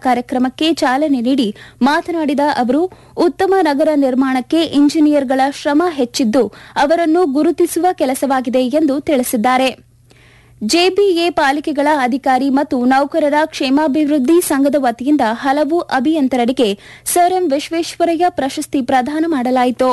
ಕಾರ್ಯಕ್ರಮಕ್ಕೆ ಚಾಲನೆ ನೀಡಿ ಮಾತನಾಡಿದ ಅವರು ಉತ್ತಮ ನಗರ ನಿರ್ಮಾಣಕ್ಕೆ ಇಂಜಿನಿಯರ್ಗಳ ಶ್ರಮ ಹೆಚ್ಚಿದ್ದು ಅವರನ್ನು ಗುರುತಿಸುವ ಕೆಲಸವಾಗಿದೆ ಎಂದು ತಿಳಿಸಿದ್ದಾರೆ ಜೆಬಿಎ ಪಾಲಿಕೆಗಳ ಅಧಿಕಾರಿ ಮತ್ತು ನೌಕರರ ಕ್ಷೇಮಾಭಿವೃದ್ಧಿ ಸಂಘದ ವತಿಯಿಂದ ಹಲವು ಅಭಿಯಂತರರಿಗೆ ಸರ್ ಎಂ ವಿಶ್ವೇಶ್ವರಯ್ಯ ಪ್ರಶಸ್ತಿ ಪ್ರದಾನ ಮಾಡಲಾಯಿತು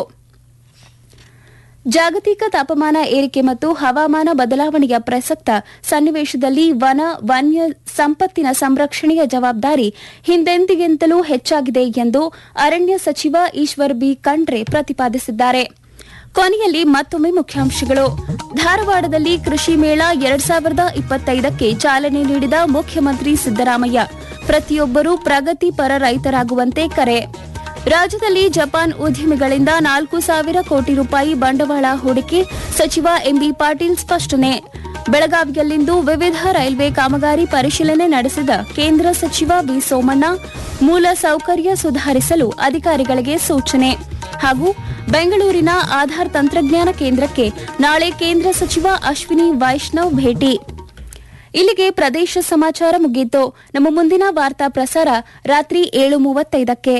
ಜಾಗತಿಕ ತಾಪಮಾನ ಏರಿಕೆ ಮತ್ತು ಹವಾಮಾನ ಬದಲಾವಣೆಯ ಪ್ರಸಕ್ತ ಸನ್ನಿವೇಶದಲ್ಲಿ ವನ ವನ್ಯ ಸಂಪತ್ತಿನ ಸಂರಕ್ಷಣೆಯ ಜವಾಬ್ದಾರಿ ಹಿಂದೆಂದಿಗಿಂತಲೂ ಹೆಚ್ಚಾಗಿದೆ ಎಂದು ಅರಣ್ಯ ಸಚಿವ ಈಶ್ವರ್ ಬಿ ಖಂಡ್ರೆ ಪ್ರತಿಪಾದಿಸಿದ್ದಾರೆ ಕೊನೆಯಲ್ಲಿ ಮತ್ತೊಮ್ಮೆ ಮುಖ್ಯಾಂಶಗಳು ಧಾರವಾಡದಲ್ಲಿ ಕೃಷಿ ಮೇಳ ಎರಡ್ ಸಾವಿರದ ಇಪ್ಪತ್ತೈದಕ್ಕೆ ಚಾಲನೆ ನೀಡಿದ ಮುಖ್ಯಮಂತ್ರಿ ಸಿದ್ದರಾಮಯ್ಯ ಪ್ರತಿಯೊಬ್ಬರೂ ಪ್ರಗತಿಪರ ರೈತರಾಗುವಂತೆ ಕರೆ ರಾಜ್ಯದಲ್ಲಿ ಜಪಾನ್ ಉದ್ಯಮಿಗಳಿಂದ ನಾಲ್ಕು ಸಾವಿರ ಕೋಟಿ ರೂಪಾಯಿ ಬಂಡವಾಳ ಹೂಡಿಕೆ ಸಚಿವ ಎಂಬಿ ಪಾಟೀಲ್ ಸ್ಪಷ್ಟನೆ ಬೆಳಗಾವಿಯಲ್ಲಿಂದು ವಿವಿಧ ರೈಲ್ವೆ ಕಾಮಗಾರಿ ಪರಿಶೀಲನೆ ನಡೆಸಿದ ಕೇಂದ್ರ ಸಚಿವ ವಿ ಸೋಮಣ್ಣ ಮೂಲ ಸೌಕರ್ಯ ಸುಧಾರಿಸಲು ಅಧಿಕಾರಿಗಳಿಗೆ ಸೂಚನೆ ಹಾಗೂ ಬೆಂಗಳೂರಿನ ಆಧಾರ್ ತಂತ್ರಜ್ಞಾನ ಕೇಂದ್ರಕ್ಕೆ ನಾಳೆ ಕೇಂದ್ರ ಸಚಿವ ಅಶ್ವಿನಿ ವೈಷ್ಣವ್ ಭೇಟಿ ಇಲ್ಲಿಗೆ ಪ್ರದೇಶ ಸಮಾಚಾರ ಮುಗಿಯಿತು ನಮ್ಮ ಮುಂದಿನ ವಾರ್ತಾ ಪ್ರಸಾರ ರಾತ್ರಿ ಏಳು ಮೂವತ್ತೈದಕ್ಕೆ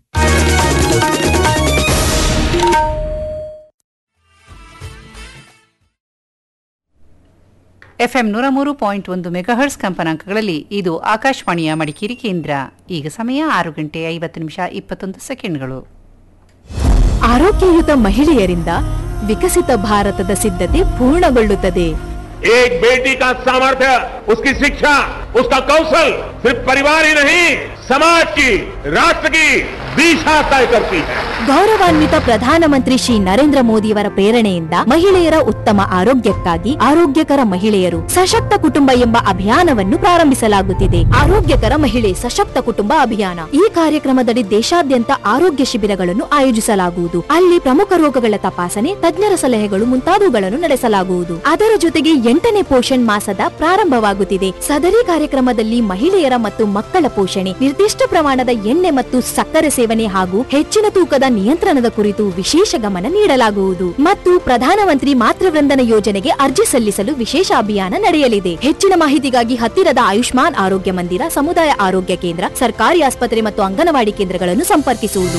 ಎಫ್ಎಂ ನೂರ ಮೂರು ಪಾಯಿಂಟ್ ಒಂದು ಮೆಗಾಹರ್ಸ್ ಕಂಪನಾಂಕಗಳಲ್ಲಿ ಇದು ಆಕಾಶವಾಣಿಯ ಮಡಿಕೇರಿ ಕೇಂದ್ರ ಈಗ ಸಮಯ ಆರು ಗಂಟೆ ಐವತ್ತು ನಿಮಿಷ ಇಪ್ಪತ್ತೊಂದು ಸೆಕೆಂಡ್ಗಳು ಆರೋಗ್ಯಯುತ ಮಹಿಳೆಯರಿಂದ ವಿಕಸಿತ ಭಾರತದ ಸಿದ್ಧತೆ ಪೂರ್ಣಗೊಳ್ಳುತ್ತದೆ एक बेटी का सामर्थ्य उसकी शिक्षा उसका कौशल सिर्फ परिवार ही नहीं समाज की राष्ट्र की दिशा तय करती है ಗೌರವಾನ್ವಿತ ಪ್ರಧಾನಮಂತ್ರಿ ಶ್ರೀ ನರೇಂದ್ರ ಮೋದಿಯವರ ಪ್ರೇರಣೆಯಿಂದ ಮಹಿಳೆಯರ ಉತ್ತಮ ಆರೋಗ್ಯಕ್ಕಾಗಿ ಆರೋಗ್ಯಕರ ಮಹಿಳೆಯರು ಸಶಕ್ತ ಕುಟುಂಬ ಎಂಬ ಅಭಿಯಾನವನ್ನು ಪ್ರಾರಂಭಿಸಲಾಗುತ್ತಿದೆ ಆರೋಗ್ಯಕರ ಮಹಿಳೆ ಸಶಕ್ತ ಕುಟುಂಬ ಅಭಿಯಾನ ಈ ಕಾರ್ಯಕ್ರಮದಡಿ ದೇಶಾದ್ಯಂತ ಆರೋಗ್ಯ ಶಿಬಿರಗಳನ್ನು ಆಯೋಜಿಸಲಾಗುವುದು ಅಲ್ಲಿ ಪ್ರಮುಖ ರೋಗಗಳ ತಪಾಸಣೆ ತಜ್ಞರ ಸಲಹೆಗಳು ಮುಂತಾದವುಗಳನ್ನು ನಡೆಸಲಾಗುವುದು ಅದರ ಜೊತೆಗೆ ಎಂಟನೇ ಪೋಷಣ್ ಮಾಸದ ಪ್ರಾರಂಭವಾಗುತ್ತಿದೆ ಸದರಿ ಕಾರ್ಯಕ್ರಮದಲ್ಲಿ ಮಹಿಳೆಯರ ಮತ್ತು ಮಕ್ಕಳ ಪೋಷಣೆ ನಿರ್ದಿಷ್ಟ ಪ್ರಮಾಣದ ಎಣ್ಣೆ ಮತ್ತು ಸಕ್ಕರೆ ಸೇವನೆ ಹಾಗೂ ಹೆಚ್ಚಿನ ತೂಕದ ನಿಯಂತ್ರಣದ ಕುರಿತು ವಿಶೇಷ ಗಮನ ನೀಡಲಾಗುವುದು ಮತ್ತು ಪ್ರಧಾನಮಂತ್ರಿ ಮಾತೃವೃಂದನ ಯೋಜನೆಗೆ ಅರ್ಜಿ ಸಲ್ಲಿಸಲು ವಿಶೇಷ ಅಭಿಯಾನ ನಡೆಯಲಿದೆ ಹೆಚ್ಚಿನ ಮಾಹಿತಿಗಾಗಿ ಹತ್ತಿರದ ಆಯುಷ್ಮಾನ್ ಆರೋಗ್ಯ ಮಂದಿರ ಸಮುದಾಯ ಆರೋಗ್ಯ ಕೇಂದ್ರ ಸರ್ಕಾರಿ ಆಸ್ಪತ್ರೆ ಮತ್ತು ಅಂಗನವಾಡಿ ಕೇಂದ್ರಗಳನ್ನು ಸಂಪರ್ಕಿಸುವುದು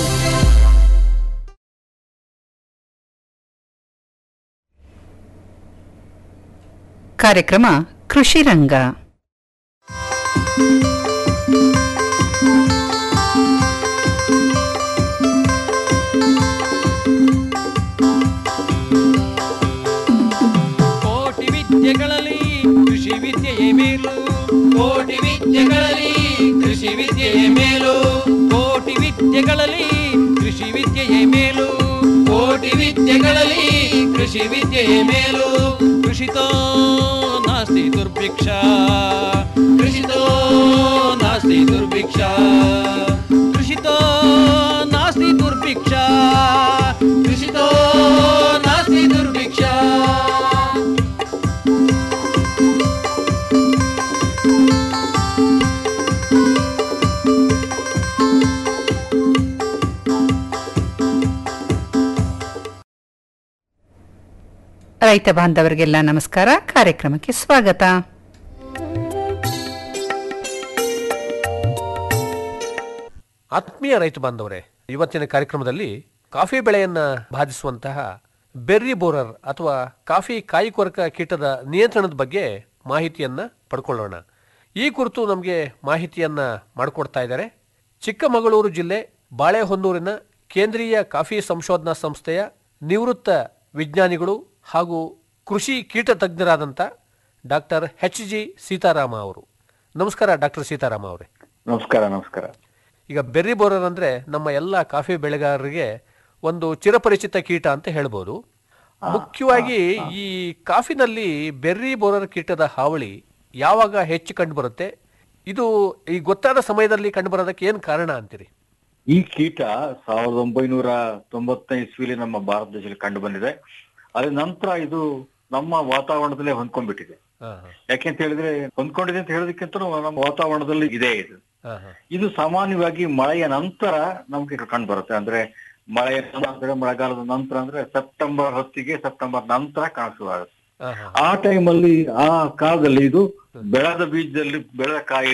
ಕಾರ್ಯಕ್ರಮ ಕೃಷಿ ರಂಗ ಕೋಟಿ ವಿದ್ಯೆಗಳಲ್ಲಿ ಕೃಷಿ ವಿದ್ಯೆಯೇ ಮೇಲು ಕೋಟಿ ವಿದ್ಯೆಗಳಲ್ಲಿ ಕೃಷಿ ವಿದ್ಯೆಯೇ ಮೇಲು ಕೋಟಿ ವಿದ್ಯೆಗಳಲ್ಲಿ ಕೃಷಿ ವಿದ್ಯೆಯೇ ಮೇಲು ಕೋಟಿ ವಿದ್ಯೆಗಳಲ್ಲಿ ಕೃಷಿ ವಿದ್ಯೆಯೇ ಮೇಲು ಕೃಷಿತೋ ನಾಸ್ತಿ ದುರ್ಭಿಕ್ಷ ಕೃಷಿತೋ ನಾಸ್ತಿ ದುರ್ಭಿಕ್ಷ ಕೃಷಿತೋ ನಾಸ್ತಿ ದುರ್ಭಿಕ್ಷ ಕೃಷಿತೋ ನಾಸ್ತಿ ದುರ್ಭಿಕ್ಷ ರೈತ ಬಾಂಧವರಿಗೆಲ್ಲ ನಮಸ್ಕಾರ ಕಾರ್ಯಕ್ರಮಕ್ಕೆ ಸ್ವಾಗತ ಆತ್ಮೀಯ ರೈತ ಬಾಂಧವರೇ ಇವತ್ತಿನ ಕಾರ್ಯಕ್ರಮದಲ್ಲಿ ಕಾಫಿ ಬೆಳೆಯನ್ನ ಬಾಧಿಸುವಂತಹ ಬೆರ್ರಿ ಬೋರರ್ ಅಥವಾ ಕಾಫಿ ಕಾಯಿ ಕೊರಕ ಕೀಟದ ನಿಯಂತ್ರಣದ ಬಗ್ಗೆ ಮಾಹಿತಿಯನ್ನ ಪಡ್ಕೊಳ್ಳೋಣ ಈ ಕುರಿತು ನಮಗೆ ಮಾಹಿತಿಯನ್ನ ಮಾಡಿಕೊಡ್ತಾ ಇದ್ದಾರೆ ಚಿಕ್ಕಮಗಳೂರು ಜಿಲ್ಲೆ ಬಾಳೆಹೊನ್ನೂರಿನ ಕೇಂದ್ರೀಯ ಕಾಫಿ ಸಂಶೋಧನಾ ಸಂಸ್ಥೆಯ ನಿವೃತ್ತ ವಿಜ್ಞಾನಿಗಳು ಹಾಗೂ ಕೃಷಿ ಕೀಟ ತಜ್ಞರಾದಂಥ ಡಾಕ್ಟರ್ ಎಚ್ ಜಿ ಸೀತಾರಾಮ ಅವರು ನಮಸ್ಕಾರ ಡಾಕ್ಟರ್ ಸೀತಾರಾಮ ಅವರೇ ನಮಸ್ಕಾರ ನಮಸ್ಕಾರ ಈಗ ಬೆರ್ರಿ ಬೋರರ್ ಅಂದ್ರೆ ನಮ್ಮ ಎಲ್ಲ ಕಾಫಿ ಬೆಳೆಗಾರರಿಗೆ ಒಂದು ಚಿರಪರಿಚಿತ ಕೀಟ ಅಂತ ಹೇಳ್ಬೋದು ಮುಖ್ಯವಾಗಿ ಈ ಕಾಫಿನಲ್ಲಿ ಬೆರ್ರಿ ಬೋರರ್ ಕೀಟದ ಹಾವಳಿ ಯಾವಾಗ ಹೆಚ್ಚು ಕಂಡು ಬರುತ್ತೆ ಇದು ಈ ಗೊತ್ತಾದ ಸಮಯದಲ್ಲಿ ಕಂಡು ಬರೋದಕ್ಕೆ ಏನ್ ಕಾರಣ ಅಂತೀರಿ ಈ ಕೀಟ ಸಾವಿರದ ಒಂಬೈನೂರ ತೊಂಬತ್ತನೇ ಇಸ್ವಿಲಿ ನಮ್ಮ ಭಾರತ ದೇಶದಲ್ಲಿ ಕಂಡು ಬಂದಿದೆ ಅದ್ರ ನಂತರ ಇದು ನಮ್ಮ ವಾತಾವರಣದಲ್ಲೇ ಹೊಂದ್ಕೊಂಡ್ಬಿಟ್ಟಿದೆ ಹಾ, ಹಾ, ಯಾಕೆಂತ ಹೇಳಿದ್ರೆ ಹೊಂದ್ಕೊಂಡಿದೆ ಅಂತ ಹೇಳೋದಕ್ಕಿಂತ ನಮ್ಮ ವಾತಾವರಣದಲ್ಲಿ ಇದೆ ಇದು ಹಾ, ಹಾ. ಇದು ಸಾಮಾನ್ಯವಾಗಿ ಮಳೆಯ ನಂತರ ನಮ್ಗೆ ಕಂಡು ಬರುತ್ತೆ ಅಂದ್ರೆ ಮಳೆಯ ನಂತರ ಮಳೆಗಾಲದ ನಂತರ ಅಂದ್ರೆ ಸೆಪ್ಟೆಂಬರ್ ಹೊತ್ತಿಗೆ ಸೆಪ್ಟೆಂಬರ್ ನಂತರ ಕಾಣಿಸುವಾಗುತ್ತೆ ಹಾ, ಹಾ. ಆ ಟೈಮಲ್ಲಿ ಆ ಕಾಲದಲ್ಲಿ ಇದು ಬೆಳೆದ ಬೀಜದಲ್ಲಿ ಬೆಳೆದ ಕಾಯಿಲಿ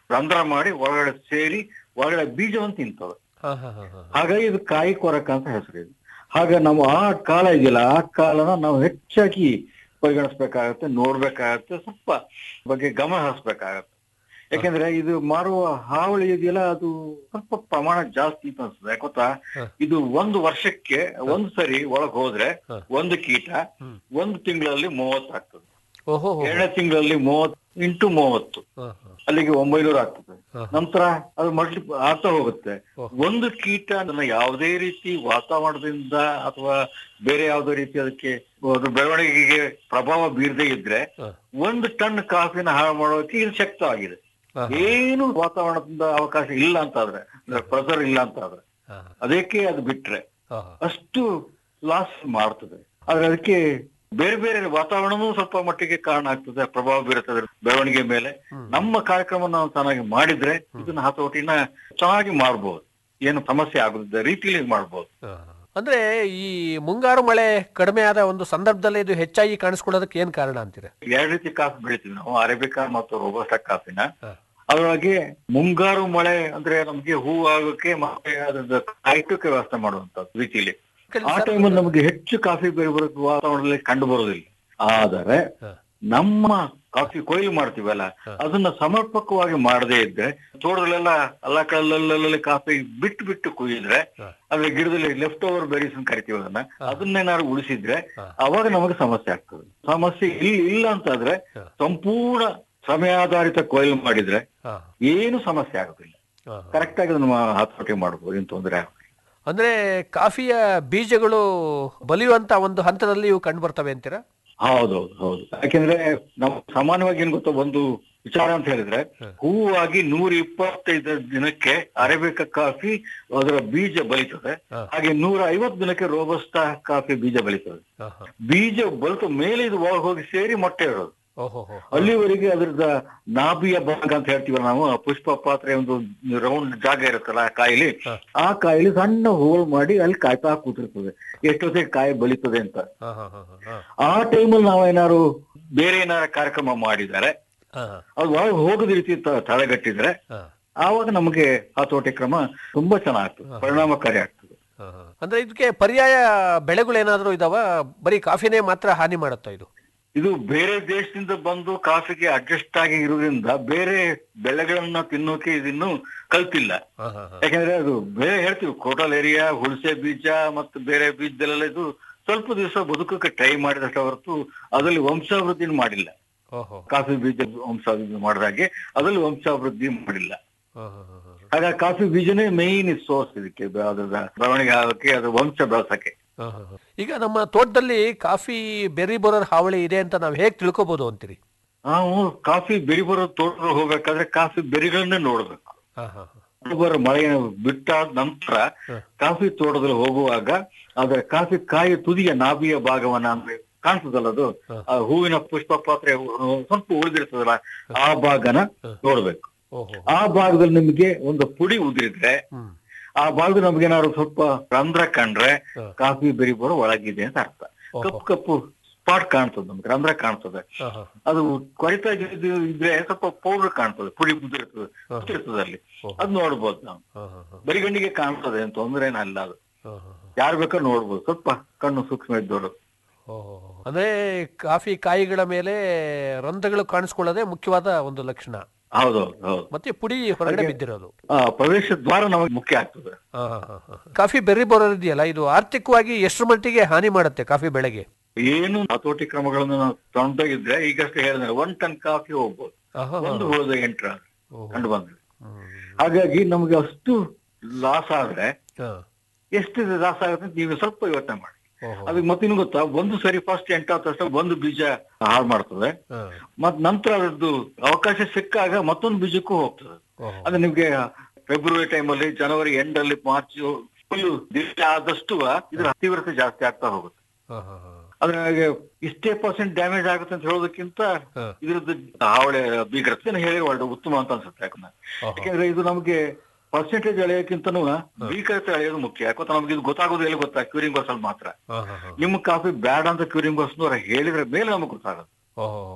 ರಂಧ್ರ ಮಾಡಿ ಒಳಗಡೆ ಸೇರಿ ಒಳಗಡೆ ಬೀಜವನ್ನು ತಿಂತವೆ ಹಾ ಹಾ ಹಾ ಹಾ ಹಾಗಾಗಿ ಇದು ಕಾಯಿ ಕೊರಕ ಅಂತ ಹೆಸರು ಇದು ಹಾಗೆ ನಾವು ಆ ಕಾಲ ಇದೆಯಲ್ಲ ಆ ಕಾಲನ ನಾವು ಹೆಚ್ಚಾಗಿ ಪರಿಗಣಿಸ್ಬೇಕಾಗತ್ತೆ ನೋಡ್ಬೇಕಾಗತ್ತೆ ಸ್ವಲ್ಪ ಬಗ್ಗೆ ಗಮನ ಹರಿಸ್ಬೇಕಾಗತ್ತೆ ಯಾಕೆಂದ್ರೆ ಇದು ಮಾರುವ ಹಾವಳಿ ಇದೆಯಲ್ಲ ಅದು ಸ್ವಲ್ಪ ಪ್ರಮಾಣ ಜಾಸ್ತಿ ಅಂತ ಅನ್ಸುತ್ತೆ ಯಾಕೆ ಗೊತ್ತಾ ಹ. ಇದು ಒಂದು ವರ್ಷಕ್ಕೆ ಒಂದ್ ಸರಿ ಒಳಗ್ ಹೋದ್ರೆ ಹ. ಒಂದು ಕೀಟ ಹ್ಮ್. ಒಂದು ತಿಂಗಳಲ್ಲಿ ಮೂವತ್ತು ಆಗ್ತದೆ ಓಹೋ ಹೋ. ಎರಡನೇ ತಿಂಗಳಲ್ಲಿ ಮೂವತ್ತು ಇಂಟು ಮೂವತ್ತು ಹಾ, ಹಾ. ಅಲ್ಲಿಗೆ ಒಂಬೈನೂರು ಆಗ್ತದೆ ಹ. ನಂತರ ಅದು ಮಲ್ಟಿ ಆಗ್ತಾ ಹೋಗುತ್ತೆ ಓಹ್. ಒಂದು ಕೀಟ ಅದನ್ನ ಯಾವುದೇ ರೀತಿ ವಾತಾವರಣದಿಂದ ಅಥವಾ ಬೇರೆ ಯಾವುದೇ ರೀತಿ ಅದಕ್ಕೆ ಅದು ಬೆಳವಣಿಗೆಗೆ ಪ್ರಭಾವ ಬೀರದೇ ಇದ್ರೆ ಹ. ಒಂದು ಟನ್ ಕಾಫಿನ ಹಾಳು ಮಾಡೋಕೆ ಇದು ಶಕ್ತವಾಗಿದೆ ಹಾ, ಹಾ. ಏನು ವಾತಾವರಣದಿಂದ ಅವಕಾಶ ಇಲ್ಲ ಅಂತಾದ್ರೆ ಪ್ರೆಸರ್ ಇಲ್ಲ ಅಂತಾದ್ರೆ ಹಾ, ಅದಕ್ಕೆ ಅದು ಬಿಟ್ರೆ ಹಾ, ಹಾ. ಅಷ್ಟು ಲಾಸ್ ಮಾಡ್ತದೆ ಆದ್ರೆ ಅದಕ್ಕೆ ಬೇರೆ ಬೇರೆ ವಾತಾವರಣನೂ ಸ್ವಲ್ಪ ಮಟ್ಟಿಗೆ ಕಾರಣ ಆಗ್ತದೆ ಪ್ರಭಾವ ಬೀರುತ್ತದೆ ಬೆಳವಣಿಗೆ ಮೇಲೆ ನಮ್ಮ ಕಾರ್ಯಕ್ರಮ ನಾವು ಚೆನ್ನಾಗಿ ಮಾಡಿದ್ರೆ ಇದನ್ನ ಹತೋಟಿನ ಚೆನ್ನಾಗಿ ಮಾಡ್ಬೋದು ಏನು ಸಮಸ್ಯೆ ಆಗುದಿಲ್ಲ ರೀತಿಯಲ್ಲಿ ಮಾಡ್ಬೋದು ಹಾ. ಅಂದ್ರೆ ಈ ಮುಂಗಾರು ಮಳೆ ಕಡಿಮೆ ಆದ ಒಂದು ಸಂದರ್ಭದಲ್ಲಿ ಇದು ಹೆಚ್ಚಾಗಿ ಕಾಣಿಸ್ಕೊಳ್ಳೋದಕ್ಕೆ ಏನ್ ಕಾರಣ ಅಂತೀರ ಎರಡು ರೀತಿ ಕಾಫಿ ಬೆಳಿತೀವಿ ನಾವು ಅರೇಬಿಕಾ ಮತ್ತು ರೋಬಸ್ಟಾ ಕಾಫಿನ ಹಾ. ಅದರೊಳಗೆ ಮುಂಗಾರು ಮಳೆ ಅಂದ್ರೆ ನಮ್ಗೆ ಹೂ ಆಗೋಕೆ ಮತ್ತೆ ಅದ್ರದ್ದು ಕಾಯ್ಟಕ್ಕೆ ವ್ಯವಸ್ಥೆ ಮಾಡುವಂತದ್ದು ರೀತಿಯಲ್ಲಿ ಆ ಟೈಮಲ್ಲಿ ನಮಗೆ ಹೆಚ್ಚು ಕಾಫಿ ಬೇರೆ ಬರೋದು ವಾತಾವರಣದಲ್ಲಿ ಕಂಡು ಬರೋದಿಲ್ಲ ಆದರೆ ಹ. ನಮ್ಮ ಕಾಫಿ ಕೊಯ್ಲು ಮಾಡ್ತೀವಲ್ಲ ಅದನ್ನ ಸಮರ್ಪಕವಾಗಿ ಮಾಡದೇ ಇದ್ರೆ ತೋಟದಲ್ಲೆಲ್ಲ ಎಲ್ಲ ಕಲ್ಲಲ್ಲಿ ಕಾಫಿ ಬಿಟ್ಟು ಬಿಟ್ಟು ಕುಯ್ಯಿದ್ರೆ ಹ. ಅದ್ರ ಗಿಡದಲ್ಲಿ ಲೆಫ್ಟ್ ಓವರ್ ಬೆರೀಸ್ ಅಂತ ಕರಿತೀವಿ ಅದನ್ನ ಅದನ್ನೇನಾದ್ರು ಉಳಿಸಿದ್ರೆ ಹ. ಅವಾಗ ನಮಗೆ ಸಮಸ್ಯೆ ಆಗ್ತದೆ ಸಮಸ್ಯೆ ಇಲ್ಲ ಇಲ್ಲ ಅಂತಾದ್ರೆ ಹ. ಸಂಪೂರ್ಣ ಸಮಯಾಧಾರಿತ ಕೊಯ್ಲು ಮಾಡಿದ್ರೆ ಹಾ, ಏನು ಸಮಸ್ಯೆ ಆಗುದಿಲ್ಲ ಹಾ. ಕರೆಕ್ಟ್ ಆಗಿ ಅದನ್ನ ಹತೋಟಿ ಮಾಡಬಹುದು ಏನು ತೊಂದರೆ ಆಗುದಿಲ್ಲ ಅಂದ್ರೆ ಕಾಫಿಯ ಬೀಜಗಳು ಬಲಿಯುವಂತ ಒಂದು ಹಂತದಲ್ಲಿ ಇವು ಕಂಡು ಬರ್ತವೆ ಅಂತೀರಾ ಹೌದೌದು ಹೌದು ಯಾಕೆಂದ್ರೆ ನಾವು ಸಾಮಾನ್ಯವಾಗಿ ಏನ್ ಗೊತ್ತಾ ಒಂದು ವಿಚಾರ ಅಂತ ಹೇಳಿದ್ರೆ ಹೂವಾಗಿ ನೂರ ಇಪ್ಪತ್ತೈದು ದಿನಕ್ಕೆ ಅರೇಬಿಕ ಕಾಫಿ ಅದರ ಬೀಜ ಬಲಿತದೆ ಹ. ಹಾಗೆ ನೂರ ಐವತ್ತು ದಿನಕ್ಕೆ ರೋಬಸ್ಟಾ ಕಾಫಿ ಬೀಜ ಬಲಿತದೆ ಹಾ, ಹಾ. ಬೀಜ ಬಲಿತ ಮೇಲೆ ಇದು ಒಳಗೆ ಹೋಗಿ ಸೇರಿ ಮೊಟ್ಟೆ ಇರೋದು ಓಹೋ ಹೋ. ಅಲ್ಲಿವರೆಗೆ ಅದ್ರದ ನಾಭಿಯ ಭಾಗ ಅಂತ ಹೇಳ್ತೀವಲ್ಲ ನಾವು ಆ ಪುಷ್ಪ ಪಾತ್ರೆ ಒಂದು ರೌಂಡ್ ಜಾಗ ಇರುತ್ತಲ್ಲ ಆ ಕಾಯಿಲಿ ಹ. ಆ ಕಾಯಿಲಿ ಸಣ್ಣ ಹೋಲ್ ಮಾಡಿ ಅಲ್ಲಿ ಕಾಯ್ತಾ ಕೂತಿರ್ತದೆ ಎಷ್ಟೊತ್ತಿಗೆ ಕಾಯಿ ಬಲಿತದೆ ಅಂತ ಹಾ, ಹಾ, ಹಾ, ಹಾ, ಹಾ. ಆ ಟೈಮಲ್ಲಿ ನಾವೇನಾದ್ರು ಬೇರೆ ಏನಾರ ಕಾರ್ಯಕ್ರಮ ಮಾಡಿದ್ದಾರೆ ಹಾ, ಹಾ, ಅದು ಒಳಗೆ ಹೋಗದ ರೀತಿ ತ- ತಡೆಗಟ್ಟಿದ್ರೆ ಹಾ, ಆವಾಗ ನಮಗೆ ಹತೋಟಿ ಕ್ರಮ ತುಂಬಾ ಚೆನ್ನಾಗ್ತದೆ ಪರಿಣಾಮಕಾರಿ ಆಗ್ತದೆ ಹಾ, ಹಾ. ಅಂದ್ರೆ ಇದಕ್ಕೆ ಪರ್ಯಾಯ ಬೆಳೆಗಳು ಏನಾದ್ರು ಇದಾವ ಬರೀ ಕಾಫಿನೇ ಮಾತ್ರ ಹಾನಿ ಮಾಡುತ್ತಾ ಇದು ಇದು ಬೇರೆ ದೇಶದಿಂದ ಬಂದು ಕಾಫಿಗೆ ಅಡ್ಜಸ್ಟ್ ಆಗಿ ಇರುವುದರಿಂದ ಬೇರೆ ಬೆಳೆಗಳನ್ನ ತಿನ್ನೋಕೆ ಇದನ್ನು ಕಲ್ತಿಲ್ಲ ಹಾ, ಹಾ, ಹಾ. ಯಾಕಂದ್ರೆ ಅದು ಬೇರೆ ಹೇಳ್ತೀವಿ ಕೋಟಲ್ ಏರಿಯಾ ಹುಣಸೆ ಬೀಜ ಮತ್ತು ಬೇರೆ ಬೀಜದಲ್ಲೆಲ್ಲ ಇದು ಸ್ವಲ್ಪ ದಿವಸ ಬದುಕಕ್ಕೆ ಟ್ರೈ ಮಾಡಿದಷ್ಟು ಹೊರತು ಅದರಲ್ಲಿ ವಂಶಾವೃದ್ಧಿ ಮಾಡಿಲ್ಲ ಓಹೋ ಕಾಫಿ ಬೀಜ ವಂಶಾವೃದ್ಧಿ ಮಾಡಿದಾಗೆ ಅದರಲ್ಲಿ ವಂಶಾವೃದ್ಧಿ ಮಾಡಿಲ್ಲ ಹಾ, ಹಾ, ಹಾ, ಹಾ. ಹಾಗಾಗಿ ಕಾಫಿ ಬೀಜನೇ ಮೇನ್ ಸೋರ್ಸ್ ಇದಕ್ಕೆ ಬ- ಅದ್ರ ಬೆಳವಣಿಗೆ ಆಗೋಕೆ ಅದ್ರ ವಂಶ ಬೆಳೆಸಕ್ಕೆ ಹಾ, ಹಾ, ಹಾ. ಈಗ ನಮ್ಮ ತೋಟದಲ್ಲಿ ಕಾಫಿ ಬೆರಿ ಬೋರರ್ ಹಾವಳಿ ಇದೆ ಅಂತ ನಾವು ಹೇಗ್ ತಿಳ್ಕೊಬಹುದು ಅಂತೀರಿ ನಾವು ಕಾಫಿ ಬೆರಿ ಬರೋ ತೋಟ ಹೋಗ್ಬೇಕಾದ್ರೆ ಕಾಫಿ ಬೆರಿಗಳನ್ನೇ ನೋಡ್ಬೇಕು ಹಾ, ಹಾ, ಹಾ. ಬರೋ ಮಳೆ ಬಿಟ್ಟಾದ ನಂತರ ಹ. ಕಾಫಿ ತೋಟದಲ್ಲಿ ಹೋಗುವಾಗ ಅದರ ಕಾಫಿ ಕಾಯಿ ತುದಿಯ ನಾಭಿಯ ಭಾಗವನ್ನ ಅಂದ್ರೆ ಕಾಣ್ತದಲ್ಲ ಅದು ಹ. ಆ ಹೂವಿನ ಪುಷ್ಪ ಪಾತ್ರೆ ಹು- ಸ್ವಲ್ಪ ಉಳಿದಿರ್ತದಲ್ಲ ಆ ಭಾಗನ ನೋಡ್ಬೇಕು ಓಹೋ ಆ ಭಾಗದಲ್ಲಿ ನಿಮ್ಗೆ ಒಂದು ಪುಡಿ ಉದುರಿದ್ರೆ ಹ್ಮ್ ಆ ಭಾಗದಲ್ಲಿ ನಮ್ಗೆ ಏನಾದ್ರು ಸ್ವಲ್ಪ ರಂಧ್ರ ಕಂಡ್ರೆ ಹ. ಕಾಫಿ ಬೆರಿ ಬರೋ ಒಳಗಿದೆ ಅಂತ ಅರ್ಥ ಓಹೋ. ಕಪ್ಪು ಕಪ್ಪು ಸ್ಪಾಟ್ ಕಾಣ್ತದೆ ನಮ್ಗೆ ರಂಧ್ರ ಕಾಣ್ತದೆ ಹಾ, ಹಾ. ಅದು ಕೊರಿತಾ ಇದ್ದು ಇದ್ರೆ ಸ್ವಲ್ಪ ಪೌಡರ್ ಕಾಣ್ತದೆ ಪುಡಿ ಉದುರಿರ್ತದೆ ಹ. ಉದುರಿರ್ತದೆ ಅಲ್ಲಿ ಓಹೋ. ಅದ್ ನೋಡ್ಬೋದು ನಾವು ಹಾ, ಹಾ, ಹಾ. ಬರಿಗಣ್ಣಿಗೆ ಕಾಣ್ತದೆ ಅಂತ ತೊಂದ್ರೆ ಏನಲ್ಲ ಅದು ಹಾ, ಹಾ, ಹಾ. ಯಾರು ಬೇಕಾದ್ರೂ ನೋಡ್ಬೋದು ಸ್ವಲ್ಪ ಕಣ್ಣು ಸೂಕ್ಷ್ಮ ಇದ್ದವರು ಓಹೋ. ಅಂದ್ರೆ ಕಾಫಿ ಕಾಯಿಗಳ ಮೇಲೆ ರಂಧ್ರಗಳು ಕಾಣಿಸ್ಕೊಳ್ಳೋದೇ ಮುಖ್ಯವಾದ ಒಂದು ಲಕ್ಷಣ ಹೌದೌದು ಹೌದು ಮತ್ತೆ ಪುಡಿ ಹೊರಗಡೆ ಬಿದ್ದಿರೋದು ಆ ಪ್ರವೇಶ ದ್ವಾರ ನಮಗೆ ಮುಖ್ಯ ಆಗ್ತದೆ ಹಾ, ಹಾ, ಹಾ, ಹಾ. ಕಾಫಿ ಬೆರ್ರಿ ಬೋರರ್ ಇದೆಯಲ್ಲ ಇದು ಆರ್ಥಿಕವಾಗಿ ಎಷ್ಟರ ಮಟ್ಟಿಗೆ ಹಾನಿ ಮಾಡುತ್ತೆ ಕಾಫಿ ಬೆಳೆಗೆ ಏನು ಹತೋಟಿ ಕ್ರಮಗಳನ್ನು ನಾವು ತಗೊಂಡೋಗಿದ್ರೆ ಈಗಷ್ಟೇ ಹೇಳಿದ್ರೆ ಒನ್ ಟನ್ ಕಾಫಿ ಹೋಗ್ಬೋದು ಆಹಾ, ಒಂದು ಹೋದ ಎಂಟ್ರ ಓಹೋ. ಕಂಡು ಬಂದ್ರೆ ಹ್ಮ್. ಹಾಗಾಗಿ ನಮಗೆ ಅಷ್ಟು ಲಾಸ್ ಆದ್ರೆ ಹಾ. ಎಷ್ಟು ಲಾಸ್ ಆಗುತ್ತೆ ಅಂತ ನೀವು ಸ್ವಲ್ಪ ಯೋಚನೆ ಮಾಡಿ ಓಹೋ. ಅದಕ್ಕೆ ಮತ್ತಿನ್ನು ಗೊತ್ತಾ ಒಂದು ಸರಿ ಫಸ್ಟ್ ಎಂಟಾದ ತಕ್ಷಣ ಒಂದು ಬೀಜ ಹಾಳು ಮಾಡ್ತದೆ ಹಾ. ಮತ್ ನಂತರ ಅದ್ರದ್ದು ಅವಕಾಶ ಸಿಕ್ಕಾಗ ಮತ್ತೊಂದು ಬೀಜಕ್ಕೂ ಹೋಗ್ತದೆ ಓಹೋ. ಅಂದ್ರೆ ನಿಮ್ಗೆ ಫೆಬ್ರವರಿ ಟೈಮಲ್ಲಿ ಜನವರಿ ಎಂಡ್ ಅಲ್ಲಿ ಮಾರ್ಚ್ ಫುಲ್ ದಿವಸ ಆದಷ್ಟು ಇದ್ರ ತೀವ್ರತೆ ಜಾಸ್ತಿ ಆಗ್ತಾ ಹೋಗುತ್ತೆ ಹಾ, ಹಾ, ಹಾ. ಅದ್ರ ಹಾಗೆ ಇಷ್ಟೇ ಪರ್ಸೆಂಟ್ ಡ್ಯಾಮೇಜ್ ಆಗುತ್ತೆ ಅಂತ ಹೇಳೋದಕ್ಕಿಂತ ಹಾ. ಇದ್ರದ್ದು ಹಾವಳಿ ಭೀಕರತೆ ಹೇಳಿ ಒಳ್ಳೆ ಉತ್ತಮ ಅಂತ ಅನ್ಸುತ್ತೆ ಯಾಕಂದ್ರೆ ಓಹೋ. ಯಾಕಂದ್ರೆ ಇದು ನಮ್ಗೆ ಪರ್ಸೆಂಟೇಜ್ ಅಳೆಯೋಕ್ಕಿಂತನೂ ಭೀಕರತೆ ಅಳೆಯೋದು ಮುಖ್ಯ ಯಾಕಂದ್ರೆ ನಮ್ಗೆ ಇದು ಗೊತ್ತಾಗೋದು ಎಲ್ಲಿ ಗೊತ್ತಾ ಕ್ಯೂರಿಂಗ್ ಬಸ್ ಅಲ್ಲಿ ಮಾತ್ರ ಹಾ, ಹಾ, ಹಾ. ನಿಮ್ಮ ಕಾಫಿ ಬ್ಯಾಡ್ ಅಂತ ಕ್ಯೂರಿಂಗ್ ಬಸ್ ಹೇಳಿದ್ರೆ ಮೇಲೆ ನಮಗೆ ಗೊತ್ತಾಗುತ್ತೆ ಓಹೋ.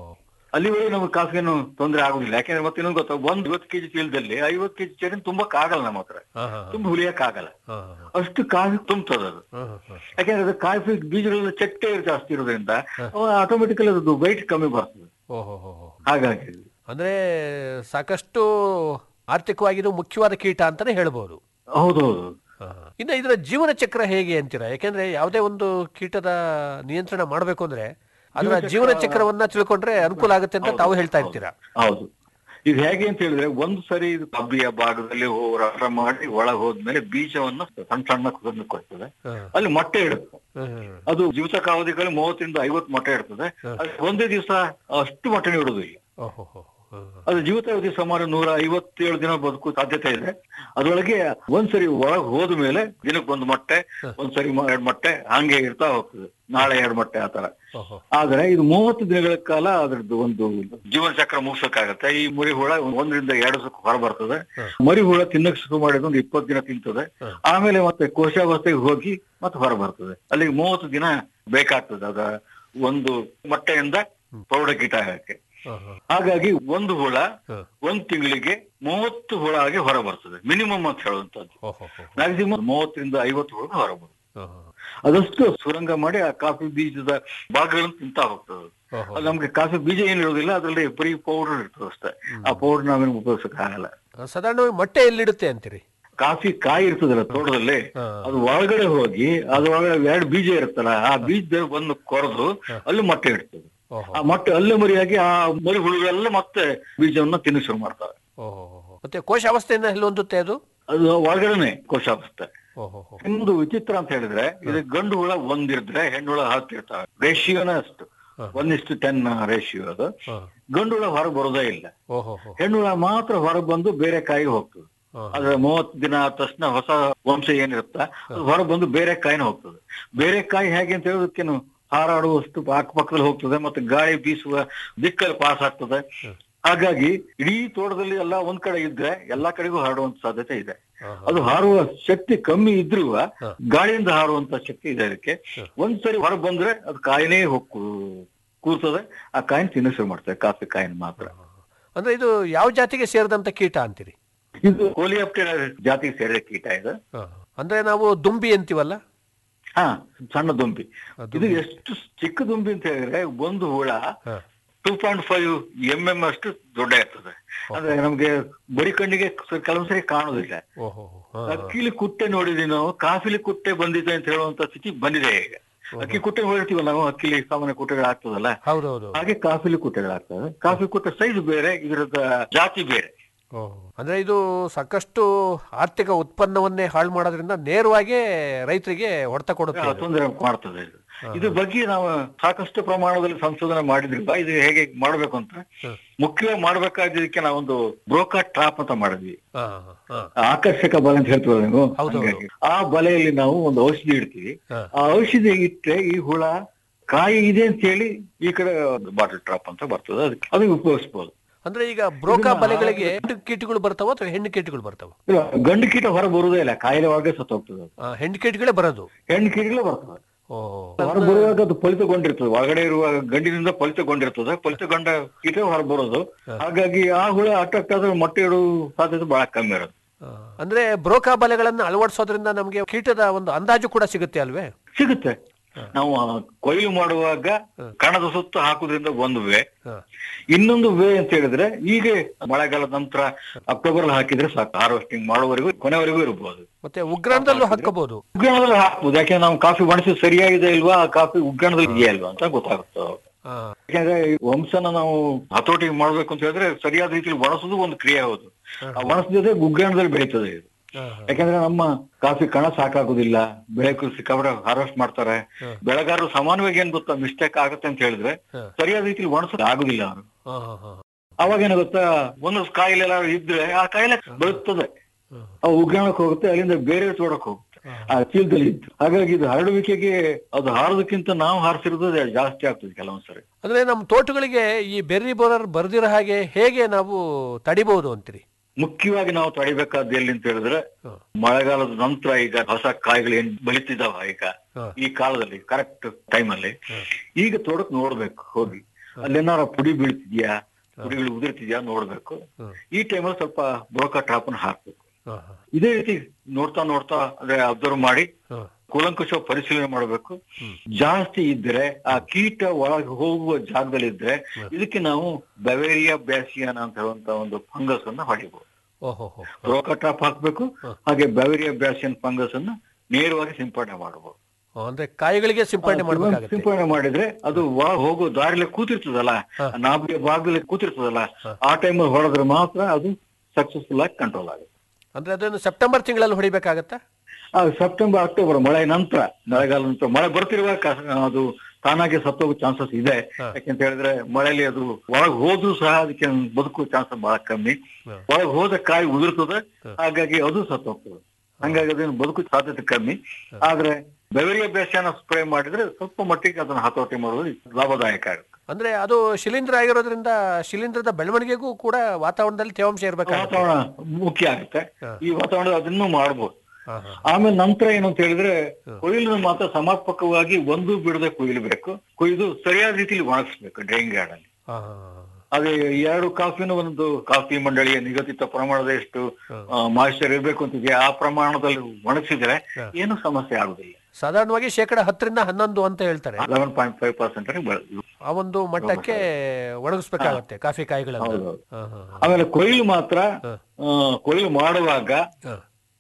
ಅಲ್ಲಿವರೆಗೆ ನಮ್ಗೆ ಕಾಫಿ ಏನು ತೊಂದರೆ ಆಗುದಿಲ್ಲ ಯಾಕೆಂದ್ರೆ ಮತ್ತೆ ಇನ್ನೊಂದು ಗೊತ್ತಾ ಒಂದ್ ಐವತ್ತು ಕೆಜಿ ಚೀಲದಲ್ಲಿ ಐವತ್ತು ಕೆಜಿ ಚೇರಿನ ತುಂಬಕ್ ಆಗಲ್ಲ ನಮ್ಮ ಹತ್ರ ಹಾ, ಹಾ, ತುಂಬ ಹುಲಿಯಕ್ ಆಗಲ್ಲ ಹಾ, ಹಾ, ಅಷ್ಟು ಕಾಫಿ ತುಂಬ್ತದ ಅದು ಹಾ, ಹಾ. ಯಾಕೆಂದ್ರೆ ಅದು ಕಾಫಿ ಬೀಜಗಳೆಲ್ಲ ಚಟ್ಟೆ ಜಾಸ್ತಿ ಇರೋದ್ರಿಂದ ಆಟೋಮೆಟಿಕಲಿ ಅದು ವೈಟ್ ಕಮ್ಮಿ ಬರ್ತದೆ ಓಹೋ ಹೋ ಹೋ. ಹಾಗಾಗಿ ಅಂದ್ರೆ ಸಾಕಷ್ಟು ಆರ್ಥಿಕವಾಗಿ ಇದು ಮುಖ್ಯವಾದ ಕೀಟ ಅಂತಾನೆ ಹೇಳ್ಬೋದು ಹೌದೌದು ಹಾ. ಇನ್ನು ಇದರ ಜೀವನ ಚಕ್ರ ಹೇಗೆ ಅಂತೀರಾ ಯಾಕೆಂದ್ರೆ ಯಾವುದೇ ಒಂದು ಕೀಟದ ನಿಯಂತ್ರಣ ಮಾಡಬೇಕು ಅಂದ್ರೆ ಅದರ ಜೀವನ ಚಕ್ರವನ್ನ ತಿಳ್ಕೊಂಡ್ರೆ ಅನುಕೂಲ ಆಗುತ್ತೆ ಅಂತ ತಾವು ಹೇಳ್ತಾ ಇರ್ತೀರಾ ಹೌದು ಇದು ಹೇಗೆ ಅಂತ ಹೇಳಿದ್ರೆ ಒಂದು ಸರಿ ಇದು ಕಬ್ಬಿಯ ಭಾಗದಲ್ಲಿ ಹೋರಾಟ ಮಾಡಿ ಒಳಗೆ ಹೋದ್ಮೇಲೆ ಬೀಜವನ್ನ ಸಣ್ಣ ಸಣ್ಣ ಕುದನ್ನು ಕೊಡ್ತದೆ ಹಾ. ಅಲ್ಲಿ ಮೊಟ್ಟೆ ಇಡುತ್ತೆ ಹ್ಮ್. ಅದು ಜೀವಿತಕಾವಧಿಗಳು ಮೂವತ್ತರಿಂದ ಐವತ್ತು ಮೊಟ್ಟೆ ಇಡ್ತದೆ ಅದು ಒಂದೇ ದಿವಸ ಅಷ್ಟು ಮೊಟ್ಟೆ ಇಡುವುದಿಲ್ಲ ಓಹೋ ಹೋ. ಹ್ಮ್. ಅದು ಜೀವಿತಾವಧಿ ಸುಮಾರು ನೂರ ಐವತ್ತೇಳು ದಿನ ಬದುಕು ಸಾಧ್ಯತೆ ಇದೆ ಅದರೊಳಗೆ ಒಂದ್ಸರಿ ಒಳಗ್ ಹೋದ ಮೇಲೆ ದಿನಕ್ಕೆ ಒಂದು ಮೊಟ್ಟೆ ಒಂದ್ಸರಿ ಮ- ಎರಡ್ ಮೊಟ್ಟೆ ಹಂಗೆ ಇರ್ತಾ ಹೋಗ್ತದೆ ನಾಳೆ ಎರಡು ಮೊಟ್ಟೆ ಆತರ ಓಹೋ. ಆದ್ರೆ ಇದು ಮೂವತ್ತು ದಿನಗಳ ಕಾಲ ಅದ್ರದ್ದು ಒಂದು ಜೀವನ ಚಕ್ರ ಮುಗಿಸಕ್ಕಾಗತ್ತೆ ಈ ಮುರಿ ಹುಳ ಒಂದರಿಂದ ಎರಡು ಸುಖ ಹೊರ ಬರ್ತದೆ ಮರಿ ಹುಳ ತಿನ್ನಕ್ ಶುರು ಮಾಡಿದ ಒಂದು ಇಪ್ಪತ್ತು ದಿನ ತಿಂತದೆ ಆಮೇಲೆ ಮತ್ತೆ ಕೋಶಾವಸ್ಥೆಗೆ ಹೋಗಿ ಮತ್ತೆ ಹೊರ ಬರ್ತದೆ ಅಲ್ಲಿಗೆ ಮೂವತ್ತು ದಿನ ಬೇಕಾಗ್ತದೆ ಅದ ಒಂದು ಮೊಟ್ಟೆಯಿಂದ ಪ್ರೌಢಕೀಟ ಆಗಕ್ಕೆ ಹಾ, ಹಾ. ಹಾಗಾಗಿ ಒಂದು ಹುಳ ಹ. ಒಂದ್ ತಿಂಗಳಿಗೆ ಮೂವತ್ತು ಹುಳ ಆಗಿ ಹೊರ ಬರ್ತದೆ ಮಿನಿಮಮ್ ಅಂತ ಹೇಳುವಂತದ್ದು ಓಹೋ ಹೋ. ಮ್ಯಾಕ್ಸಿಮಮ್ ಮೂವತ್ತರಿಂದ ಐವತ್ತು ಹುಳ ಹೊರ ಬರ್ತದೆ ಹಾ, ಹಾ. ಅದಷ್ಟು ಸುರಂಗ ಮಾಡಿ ಆ ಕಾಫಿ ಬೀಜದ ಭಾಗಗಳನ್ನು ತಿಂತಾ ಹೋಗ್ತದೆ ಓಹೋ. ಅದು ನಮ್ಗೆ ಕಾಫಿ ಬೀಜ ಏನ್ ಇರೋದಿಲ್ಲ ಅದ್ರಲ್ಲಿ ಬರೀ ಪೌಡರ್ ಇರ್ತದೆ ಅಷ್ಟೇ ಆ ಪೌಡರ್ ನಾವೇನು ಉಪಯೋಗಿಸಕ್ ಆಗಲ್ಲ ಸಾಧಾರಣವಾಗಿ ಮೊಟ್ಟೆ ಎಲ್ಲಿಡುತ್ತೆ ಅಂತೀರಿ ಕಾಫಿ ಕಾಯಿ ಇರ್ತದಲ್ಲ ತೋಟದಲ್ಲಿ ಹಾ. ಅದು ಒಳಗಡೆ ಹೋಗಿ ಅದ್ರೊಳಗಡೆ ಎರಡು ಬೀಜ ಇರುತ್ತಲ್ಲ ಆ ಬೀಜ ಬಂದು ಕೊರೆದು ಅಲ್ಲಿ ಮೊಟ್ಟೆ ಇಡ್ತದೆ ಓಹೋ ಆ ಮೊಟ್ಟೆ ಅಲ್ಲೇ ಮರಿಯಾಗಿ ಆ ಮರಿ ಹುಳುಗಳೆಲ್ಲ ಮತ್ತೆ ಬೀಜವನ್ನ ತಿನ್ನ ಶುರು ಮಾಡ್ತವೆ ಓಹೋ ಹೋ. ಮತ್ತೆ ಕೋಶ ಅವಸ್ಥೆಯಿಂದ ಎಲ್ಲಿ ಹೊಂದುತ್ತೆ ಅದು ಅದು ಒಳಗಡೆನೆ ಕೋಶಾವಸ್ಥೆ ಓಹೋ ಹೋ. ಒಂದು ವಿಚಿತ್ರ ಅಂತ ಹೇಳಿದ್ರೆ ಇದು ಗಂಡು ಹುಳ ಒಂದಿದ್ರೆ ಹೆಣ್ಣು ಹುಳ ಹತ್ತಿರ್ತಾವೆ ರೇಷಿಯೋನೇ ಅಷ್ಟು ಒನ್ ಇಷ್ಟು ಟೆನ್ ರೇಷಿಯೋ ಅದು ಹಾ. ಗಂಡು ಹುಳ ಹೊರಗೆ ಬರೋದೇ ಇಲ್ಲ ಓಹೋ ಹೋ. ಹೆಣ್ಣು ಹುಳ ಮಾತ್ರ ಹೊರಗೆ ಬಂದು ಬೇರೆ ಕಾಯಿಗೆ ಹೋಗ್ತದೆ ಹಾ. ಆದ್ರೆ ಮೂವತ್ತು ದಿನ ಆದ ತಕ್ಷಣ ಹೊಸ ವಂಶ ಏನಿರುತ್ತ ಅದು ಹೊರಗೆ ಬಂದು ಬೇರೆ ಕಾಯಿನ ಹೋಗ್ತದೆ ಬೇರೆ ಕಾಯಿ ಹೇಗೆ ಅಂತ ಹೇಳೋದಕ್ಕೇನು ಹಾರಾಡುವಷ್ಟು ಅಕ್ಕಪಕ್ಕದಲ್ಲಿ ಹೋಗ್ತದೆ ಮತ್ತೆ ಗಾಳಿ ಬೀಸುವ ದಿಕ್ಕಲ್ಲಿ ಪಾಸ್ ಆಗ್ತದೆ ಹಾಗಾಗಿ ಇಡೀ ತೋಟದಲ್ಲಿ ಎಲ್ಲ ಒಂದ್ ಕಡೆ ಇದ್ರೆ ಎಲ್ಲಾ ಕಡೆಗೂ ಹರಡುವಂತ ಸಾಧ್ಯತೆ ಇದೆ ಅದು ಹಾರುವ ಶಕ್ತಿ ಕಮ್ಮಿ ಇದ್ರೂ ಗಾಳಿಯಿಂದ ಹಾರುವಂತ ಶಕ್ತಿ ಇದೆ ಅದಕ್ಕೆ ಒಂದ್ಸರಿ ಹೊರಗೆ ಬಂದ್ರೆ ಅದು ಕಾಯಿನೇ ಹೋಗ್ ಕೂರ್ತದೆ ಆ ಕಾಯಿನ ತಿನ್ನ ಶುರು ಮಾಡ್ತದೆ ಕಾಫಿ ಕಾಯಿನ ಮಾತ್ರ ಅಂದ್ರೆ ಇದು ಯಾವ ಜಾತಿಗೆ ಸೇರಿದಂತ ಕೀಟ ಅಂತೀರಿ ಇದು ಕೋಲಿಯಾಪ್ಟೆರ ಜಾತಿಗೆ ಸೇರಿದ ಕೀಟ ಇದು ಹಾ. ಅಂದ್ರೆ ನಾವು ದುಂಬಿ ಅಂತೀವಲ್ಲ ಹಾ ಸಣ್ಣ ದುಂಬಿ ಇದು ಎಷ್ಟು ಚಿಕ್ಕ ದುಂಬಿ ಅಂತ ಹೇಳಿದ್ರೆ ಒಂದು ಹುಳ ಹಾ. Two point five M M ಅಷ್ಟು ದೊಡ್ಡ ಇರ್ತದೆ ಅಂದ್ರೆ ನಮ್ಗೆ ಬರಿ ಕಣ್ಣಿಗೆ ಸ- ಕೆಲವೊಂದ್ಸರಿ ಕಾಣುದಿಲ್ಲ ಓಹೋ ಹೋ. ಹಾ. ಅಕ್ಕಿಲಿ ಕುಟ್ಟೆ ನೋಡಿದ್ವಿ ನಾವು ಕಾಫಿಲಿ ಕುಟ್ಟೆ ಬಂದಿದೆ ಅಂತ ಹೇಳುವಂತ ಸ್ಥಿತಿ ಬಂದಿದೆ ಈಗ ಅಕ್ಕಿ ಕುಟ್ಟೆ ನೋಡಿರ್ತೀವಲ್ಲ ನಾವು ಅಕ್ಕಿಲಿ ಸಾಮಾನ್ಯ ಕುಟ್ಟೆಗಳು ಆಗ್ತದಲ್ಲ ಹೌದೌದು ಹಾಗೆ ಕಾಫಿಲಿ ಕುಟ್ಟೆಗಳಾಗ್ತದೆ ಕಾಫಿ ಕುಟ್ಟೆ ಸೈಜ್ ಬೇರೆ ಇದರದ ಜಾತಿ ಬೇರೆ ಓಹೋ. ಅಂದ್ರೆ ಇದು ಸಾಕಷ್ಟು ಆರ್ಥಿಕ ಉತ್ಪನ್ನವನ್ನೇ ಹಾಳು ಮಾಡೋದ್ರಿಂದ ನೇರವಾಗಿ ರೈತರಿಗೆ ಹೊಡೆತ ಕೊಡುತ್ತೆ ಇದು. ತೊಂದರೆ ಮಾಡ್ತದೆ ಇದು ಇದ್ರ ಬಗ್ಗೆ ನಾವು ಸಾಕಷ್ಟು ಪ್ರಮಾಣದಲ್ಲಿ ಸಂಶೋಧನೆ ಮಾಡಿದ್ರಿಂದ ಇದು ಹೇಗೆ ಮಾಡ್ಬೇಕು ಅಂತ ಮುಖ್ಯವಾಗಿ ಮಾಡ್ಬೇಕಾದ್ದಕ್ಕೆ ನಾವೊಂದು ಬ್ರೋಕಾ ಟ್ರಾಪ್ ಅಂತ ಮಾಡಿದ್ವಿ ಹಾ, ಹಾ. ಆಕರ್ಷಕ ಬಲೆ ಅಂತ ಹೇಳ್ತೀವಲ್ಲ ನೀವು ಹೌದು, ಹೌದು. ಹಂಗಾಗಿ. ಆ ಬಲೆಯಲ್ಲಿ ನಾವು ಒಂದು ಔಷಧಿ ಇಡ್ತೀವಿ ಹಾ. ಆ ಔಷಧಿ ಇಟ್ಟರೆ ಈ ಹುಳ ಕಾಯಿ ಇದೆ ಅಂತ ಹೇಳಿ ಈ ಕಡೆ ಬಾಟಲ್ ಟ್ರಾಪ್ ಅಂತ ಬರ್ತದೆ ಅದಕ್ಕೆ ಅದಕ್ಕೆ ಉಪಯೋಗಿಸ್ಬೋದು ಅಂದ್ರೆ ಈಗ ಬ್ರೋಕಾ ಬಲೆಗಳಿಗೆ ಹೆಣ್ಣು ಕೀಟಗಳು ಬರ್ತಾವ ಅಥವಾ ಹೆಣ್ಣು ಕೀಟಗಳು ಬರ್ತಾವ ಇಲ್ಲ ಗಂಡು ಕೀಟ ಹೊರ ಬರುವುದೇ ಇಲ್ಲ ಕಾಯಿಲೆ ಒಳಗೆ ಸತ್ತು ಹೋಗ್ತದೆ ಅದು. ಹೆಣ್ಣು ಕೀಟಗಳೇ ಬರೋದು ಹೆಣ್ಣು ಕೀಟಗಳೇ ಬರ್ತದೆ ಓ ಹೊರ ಬರುವಾಗ ಅದು ಫಲಿತಗೊಂಡಿರ್ತದೆ ಒಳಗಡೆ ಇರುವ ಗಂಡಿನಿಂದ ಫಲಿತಗೊಂಡಿರ್ತದೆ ಫಲಿತಗೊಂಡ ಕೀಟ ಹೊರ ಬರೋದು ಹಾಗಾಗಿ ಆ ಹುಳ ಅಟ್ರಾಕ್ಟ್ ಆದ್ರೆ ಮೊಟ್ಟೆ ಇಡುವ ಸಾಧ್ಯತೆ ಬಹಳ ಕಮ್ಮಿ ಇರೋದು ಆ, ಅಂದ್ರೆ ಬ್ರೋಕಾ ಬಲೆಗಳನ್ನ ಅಳವಡಿಸೋದ್ರಿಂದ ನಮಗೆ ಕೀಟದ ಒಂದು ಅಂದಾಜು ಕೂಡ ಸಿಗುತ್ತೆ ಅಲ್ವೇ ಸಿಗುತ್ತೆ ನಾವು ಆ ಕೊಯ್ಲು ಮಾಡುವಾಗ ಕಣದ ಸುತ್ತ ಹಾಕುದ್ರಿಂದ ಒಂದು ವೇ ಹಾ. ಇನ್ನೊಂದು ವೇ ಅಂತ ಹೇಳಿದ್ರೆ ಈಗ ಮಳೆಗಾಲದ ನಂತರ ಅಕ್ಟೋಬರ್ ಹಾಕಿದ್ರೆ ಸಾಕು ಹಾರ್ವೆಸ್ಟಿಂಗ್ ಮಾಡುವವರೆಗೂ ಕೊನೆವರೆಗೂ ಇರಬಹುದು ಮತ್ತೆ ಉಗ್ರಾಣದಲ್ಲೂ ಹಾಕಬಹುದು ಉಗ್ರಾಣದಲ್ಲಿ ಹಾಕ್ಬೋದು ಯಾಕೆಂದ್ರೆ ನಾವು ಕಾಫಿ ಬಣಿಸಿ ಸರಿಯಾಗಿದೆ ಇಲ್ವಾ ಆ ಕಾಫಿ ಉಗ್ರಾಣದಲ್ಲಿ ಇದೆಯಾ ಇಲ್ವಾ ಅಂತ ಗೊತ್ತಾಗುತ್ತೆ ಆ, ಯಾಕಂದ್ರೆ ಈ ವಂಶನ ನಾವು ಹತೋಟಿ ಮಾಡ್ಬೇಕು ಅಂತ ಹೇಳಿದ್ರೆ ಸರಿಯಾದ ರೀತಿಯಲ್ಲಿ ಒಣಸುದು ಒಂದು ಕ್ರಿಯೆ ಹೌದು ಆ ಒಣಸಿದ ಜೊತೆ ಉಗ್ರಾಣದಲ್ಲಿ ಬೆಳೀತದೆ ಇದು ಆ, ಯಾಕಂದ್ರೆ ನಮ್ಮ ಕಾಫಿ ಕಣ ಸಾಕಾಗುದಿಲ್ಲ ಬೆಳೆ ಸಿಕ್ಕಾಪಟ್ಟೆ ಹಾರ್ವೆಸ್ಟ್ ಮಾಡ್ತಾರೆ ಬೆಳೆಗಾರರು ಸಮಾನವಾಗಿ ಏನ್ ಗೊತ್ತಾ ಮಿಸ್ಟೇಕ್ ಆಗುತ್ತೆ ಅಂತ ಹೇಳಿದ್ರೆ ಸರಿಯಾದ ರೀತಿಯಲ್ಲಿ ಒಣಸೋದು ಆಗುದಿಲ್ಲ ಅವರು ಆ, ಆ, ಆ. ಅವಾಗ ಏನ ಗೊತ್ತಾ ಒಂದು ಕಾಯಿಲೆ ಎಲ್ಲ ಇದ್ರೆ ಆ ಕಾಯಿಲೆ ಬೆಳುತ್ತದೆ ಆ ಉಗ್ರಾಣಕ್ಕೆ ಹೋಗುತ್ತೆ ಅಲ್ಲಿಂದ ಬೇರೆ ತೋಡಕ್ ಹೋಗುತ್ತೆ ಆ ಚೀಲದಲ್ಲಿ ಇದ್ದು ಹಾಗಾಗಿ ಇದು ಹರಡುವಿಕೆಗೆ ಅದು ಹಾರೋದಕ್ಕಿಂತ ನಾವು ಹಾರಿಸಿರೋದು ಜಾಸ್ತಿ ಆಗ್ತದೆ ಕೆಲವೊಂದ್ಸರಿ ಅಂದ್ರೆ ನಮ್ಮ ತೋಟಗಳಿಗೆ ಈ ಬೆರ್ರಿ ಬೋರರ್ ಬರ್ದಿರೋ ಹಾಗೆ ಹೇಗೆ ನಾವು ತಡಿಬಹುದು ಅಂತೀರಿ ಮುಖ್ಯವಾಗಿ ನಾವು ತಡಿಬೇಕಾದ ಎಲ್ಲಿ ಅಂತ ಹೇಳಿದ್ರೆ ಮಳೆಗಾಲದ ನಂತರ ಈಗ ಹೊಸ ಕಾಯಿಗಳು ಏನ್ ಬೆಳಿತಿದಾವ ಈಗ ಈ ಕಾಲದಲ್ಲಿ ಕರೆಕ್ಟ್ ಟೈಮಲ್ಲಿ ಈಗ ತೋಟಕ್ ನೋಡ್ಬೇಕು ಹೋಗಿ ಅಲ್ಲೇನಾರ ಪುಡಿ ಬೀಳ್ತಿದ್ಯಾ ಪುಡಿಗಳು ಉದುರ್ತಿದ್ಯಾ ನೋಡ್ಬೇಕು ಈ ಟೈಮಲ್ಲಿ ಸ್ವಲ್ಪ ಬ್ರೋಕಾ ಟಾಪ್ ಅನ್ನು ಹಾಕ್ಬೇಕು ಹಾ, ಹಾ, ಇದೇ ರೀತಿ ನೋಡ್ತಾ ನೋಡ್ತಾ ಅಂದ್ರೆ ಅಬ್ಸರ್ವ್ ಮಾಡಿ ಹಾ. ಕೂಲಂಕುಷ ಪರಿಶೀಲನೆ ಮಾಡಬೇಕು ಜಾಸ್ತಿ ಇದ್ರೆ ಆ ಕೀಟ ಒಳಗೆ ಹೋಗುವ ಜಾಗದಲ್ಲಿದ್ರೆ ಇದಕ್ಕೆ ನಾವು ಬವೇರಿಯಾ ಬ್ಯಾಸಿಯಾನ ಅಂತ ಹೇಳುವಂತ ಒಂದು ಫಂಗಸ್ ಅನ್ನ ಹೊಡಿಬಹುದು ಓಹೋ ಹೋ ಬ್ರೋಕಾ ಟಾಪ್ ಹಾಕ್ಬೇಕು ಹಾಗೆ ಬವೇರಿಯಾ ಬ್ಯಾಸಿಯನ್ ಫಂಗಸ್ ಅನ್ನ ನೇರವಾಗಿ ಸಿಂಪಡಣೆ ಮಾಡಬಹುದು ಅಂದ್ರೆ ಕಾಯಿಗಳಿಗೆ ಸಿಂಪಡಣೆ ಮಾಡ್ಬೇಕಾಗತ್ತೆ ಸಿಂಪಡಣೆ ಮಾಡಿದ್ರೆ ಅದು ಒಳ ಹೋಗೋ ದಾರಿಲಿ ಕೂತಿರ್ತದಲ್ಲ ನಾಭಿಯ ಭಾಗದಲ್ಲಿ ಕೂತಿರ್ತದಲ್ಲ ಆ ಟೈಮಲ್ಲಿ ಹೊಡೆದ್ರೆ ಮಾತ್ರ ಅದು ಸಕ್ಸಸ್ಫುಲ್ ಆಗಿ ಕಂಟ್ರೋಲ್ ಆಗುತ್ತೆ ಅಂದ್ರೆ ಅದನ್ನು ಸೆಪ್ಟೆಂಬರ್ ತಿಂಗಳಲ್ಲಿ ಹೊಡಿಬೇಕಾಗತ್ತಾ ಆ ಸೆಪ್ಟೆಂಬರ್ ಅಕ್ಟೋಬರ್ ಮಳೆ ನಂತರ ಮಳೆಗಾಲ ನಂತರ ಮಳೆ ಬರ್ತಿರುವಾಗ ಕ- ಅದು ತಾನಾಗೆ ಸತ್ತೋಗೋ ಚಾನ್ಸಸ್ ಇದೆ ಯಾಕೆಂತ ಹೇಳಿದ್ರೆ ಮಳೆಯಲ್ಲಿ ಅದು ಒಳಗ್ ಹೋದ್ರೂ ಸಹ ಅದಕ್ಕೆ ಬದುಕುವ ಚಾನ್ಸಸ್ ಬಹಳ ಕಮ್ಮಿ ಒಳಗ್ ಹೋದ ಕಾಯಿ ಉದುರ್ತದೆ ಹಾಗಾಗಿ ಅದು ಸತ್ತೋಗ್ತದೆ ಹಂಗಾಗಿ ಅದನ್ನು ಬದುಕು ಸಾಧ್ಯತೆ ಕಮ್ಮಿ ಆದ್ರೆ ಬೆವರಿಯ ಬೇಸಾಯನ ಸ್ಪ್ರೇ ಮಾಡಿದ್ರೆ ಸ್ವಲ್ಪ ಮಟ್ಟಿಗೆ ಅದನ್ನ ಹತೋಟಿ ಮಾಡೋದು ಲಾಭದಾಯಕ ಆಗುತ್ತೆ ಅಂದ್ರೆ ಅದು ಶಿಲೀಂಧ್ರ ಆಗಿರೋದ್ರಿಂದ ಶಿಲೀಂಧ್ರದ ಬೆಳವಣಿಗೆಗೂ ಕೂಡ ವಾತಾವರಣದಲ್ಲಿ ತೇವಾಂಶ ಇರ್ಬೇಕಾಗತ್ತೆ ವಾತಾವರಣ ಮುಖ್ಯ ಆಗುತ್ತೆ ಈ ವಾತಾವರಣ ಅದನ್ನು ಮಾಡ್ಬೋದು ಹಾ, ಹಾ. ಆಮೇಲೆ ನಂತರ ಏನು ಅಂತ ಹೇಳಿದ್ರೆ ಕೊಯ್ಲು ಮಾತ್ರ ಸಮರ್ಪಕವಾಗಿ ಒಂದು ಬಿಡದೆ ಕೊಯ್ಯಬೇಕು ಕೊಯ್ದು ಸರಿಯಾದ ರೀತಿಯಲ್ಲಿ ಒಣಗಿಸ್ಬೇಕು ಡ್ರೈಯಿಂಗ್ ಯಾರ್ಡ್ ಅಲ್ಲಿ ಹಾ, ಹಾ, ಹಾ. ಅದೇ ಎರಡು ಕಾಫಿನ ಒಂದು ಕಾಫಿ ಮಂಡಳಿಯ ನಿಗದಿತ ಪ್ರಮಾಣದ ಎಷ್ಟು ಮಾಯಿಶ್ಚರ್ ಇರಬೇಕು ಅಂತಿದೆ ಆ ಪ್ರಮಾಣದಲ್ಲಿ ಒಣಗಿಸಿದ್ರೆ ಏನು ಸಮಸ್ಯೆ ಆಗುದಿಲ್ಲ ಸಾಧಾರಣವಾಗಿ ಶೇಕಡ ಹತ್ತರಿಂದ ಹನ್ನೊಂದು ಅಂತ ಹೇಳ್ತಾರೆ ಲೆವೆನ್ ಪಾಯಿಂಟ್ ಫೈವ್ ಪರ್ಸೆಂಟ್ ಆ ಒಂದು ಮಟ್ಟಕ್ಕೆ ಒಣಗಿಸ್ಬೇಕಾಗತ್ತೆ ಕಾಫಿ ಕಾಯಿಗಳನ್ನು ಹೌದೌದು. ಹಾ, ಹಾ, ಹಾ. ಆಮೇಲೆ ಕೊಯ್ಲು ಮಾತ್ರ ಆ, ಕೊಯ್ಲು ಮಾಡುವಾಗ ಹಾ.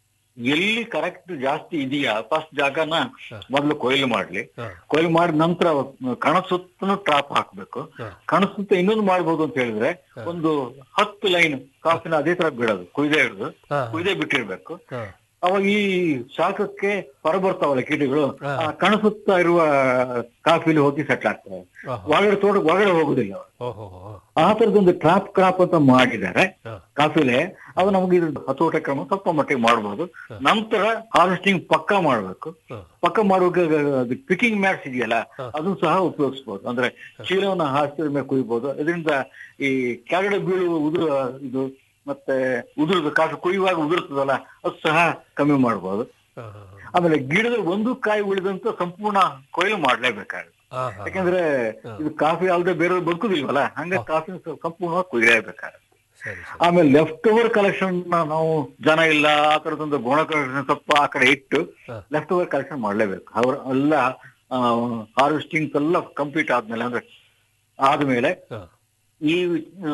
ಎಲ್ಲಿ ಕರೆಕ್ಟ್ ಜಾಸ್ತಿ ಇದೆಯಾ ಫಸ್ಟ್ ಜಾಗನ ಮೊದಲು ಕೊಯ್ಲು ಮಾಡ್ಲಿ ಹಾ. ಕೊಯ್ಲು ಮಾಡಿದ ನಂತರ ಕಣ ಸುತ್ತನು ಟ್ರಾಪ್ ಹಾಕ್ಬೇಕು ಕಣ ಸುತ್ತ ಇನ್ನೊಂದು ಮಾಡ್ಬೋದು ಅಂತ ಹೇಳಿದ್ರೆ ಒಂದು ಹತ್ತು ಲೈನ್ ಕಾಫಿನ ಅದೇ ತರ ಬಿಡೋದು ಕುಯ್ದೇ ಹಿಡಿದು ಹಾ. ಕುಯ್ದೇ ಬಿಟ್ಟಿರ್ಬೇಕು ಹಾ. ಅವಾಗ ಈ ಶಾಖಕ್ಕೆ ಹೊರಬರ್ತಾವಲ್ಲ ಕೀಟಗಳು ಆ ಕಣ ಸುತ್ತ ಇರುವ ಕಾಫಿಲಿ ಹೋಗಿ ಸೆಟ್ಲ್ ಆಗ್ತವೆ ಒಳಗಡೆ ತೋಟ ಒಳಗಡೆ ಹೋಗುದಿಲ್ಲ ಅವು. ಓಹೋ ಹೋ. ಆ ತರದೊಂದು ಟ್ರಾಪ್ ಕ್ರಾಪ್ ಅಂತ ಮಾಡಿದ್ದಾರೆ ಹಾ. ಕಾಫಿಲೆ ಅದು ನಮಗೆ ಇದು ಹತೋಟ ಕ್ರಮ ಸ್ವಲ್ಪ ಮಟ್ಟಿಗೆ ಮಾಡಬಹುದು ನಂತರ ಹಾರ್ವೆಸ್ಟಿಂಗ್ ಪಕ್ಕ ಮಾಡ್ಬೇಕು ಪಕ್ಕ ಮಾಡುವಾಗ ಅದು ಪಿಕಿಂಗ್ ಮ್ಯಾಟ್ಸ್ ಇದೆಯಲ್ಲ ಅದು ಸಹ ಉಪಯೋಗಿಸಬಹುದು ಅಂದ್ರೆ ಚೀಲವನ್ನ ಹಾಸಿದ ಮೇಲೆ ಕುಯ್ಬೋದು ಇದರಿಂದ ಈ ಕೆಳಗಡೆ ಬೀಳುವ ಉದುರು ಇದು ಮತ್ತೆ ಉದುರದ ಕಾಫಿ ಕುಯ್ಯುವಾಗ ಉದುರ್ತದಲ್ಲ ಅದು ಸಹ ಕಮ್ಮಿ ಮಾಡಬಹುದು ಹಾ, ಹಾ, ಆಮೇಲೆ ಗಿಡದ ಒಂದು ಕಾಯಿ ಉಳಿದಂತ ಸಂಪೂರ್ಣ ಕೊಯ್ಲು ಮಾಡ್ಲೇಬೇಕಾಗುತ್ತೆ ಹಾ, ಹಾ. ಯಾಕಂದ್ರೆ ಇದು ಕಾಫಿ ಅಲ್ಲದೆ ಬೇರೆ ಬದುಕುದಿಲ್ವಲ್ಲ ಹಂಗ ಕಾಫಿ ಸಂಪೂರ್ಣವಾಗಿ ಕುಯ್ಯಲೇಬೇಕಾಗುತ್ತೆ ಸರಿ ಸರಿ ಆಮೇಲೆ ಲೆಫ್ಟ್ ಓವರ್ ಕಲೆಕ್ಷನ್ ನಾವು ಜನ ಇಲ್ಲ ಆ ತರದೊಂದು ಗುಣ ಕಲೆಕ್ಷನ್ ಸ್ವಲ್ಪ ಆ ಕಡೆ ಇಟ್ಟು ಲೆಫ್ಟ್ ಓವರ್ ಕಲೆಕ್ಷನ್ ಮಾಡ್ಲೇಬೇಕು ಅವ್ರ ಎಲ್ಲ ಹಾರ್ವೆಸ್ಟಿಂಗ್ ಎಲ್ಲ ಕಂಪ್ಲೀಟ್ ಆದ್ಮೇಲೆ ಅಂದ್ರೆ ಆದ್ಮೇಲೆ ಹಾ. ಈ ಆ,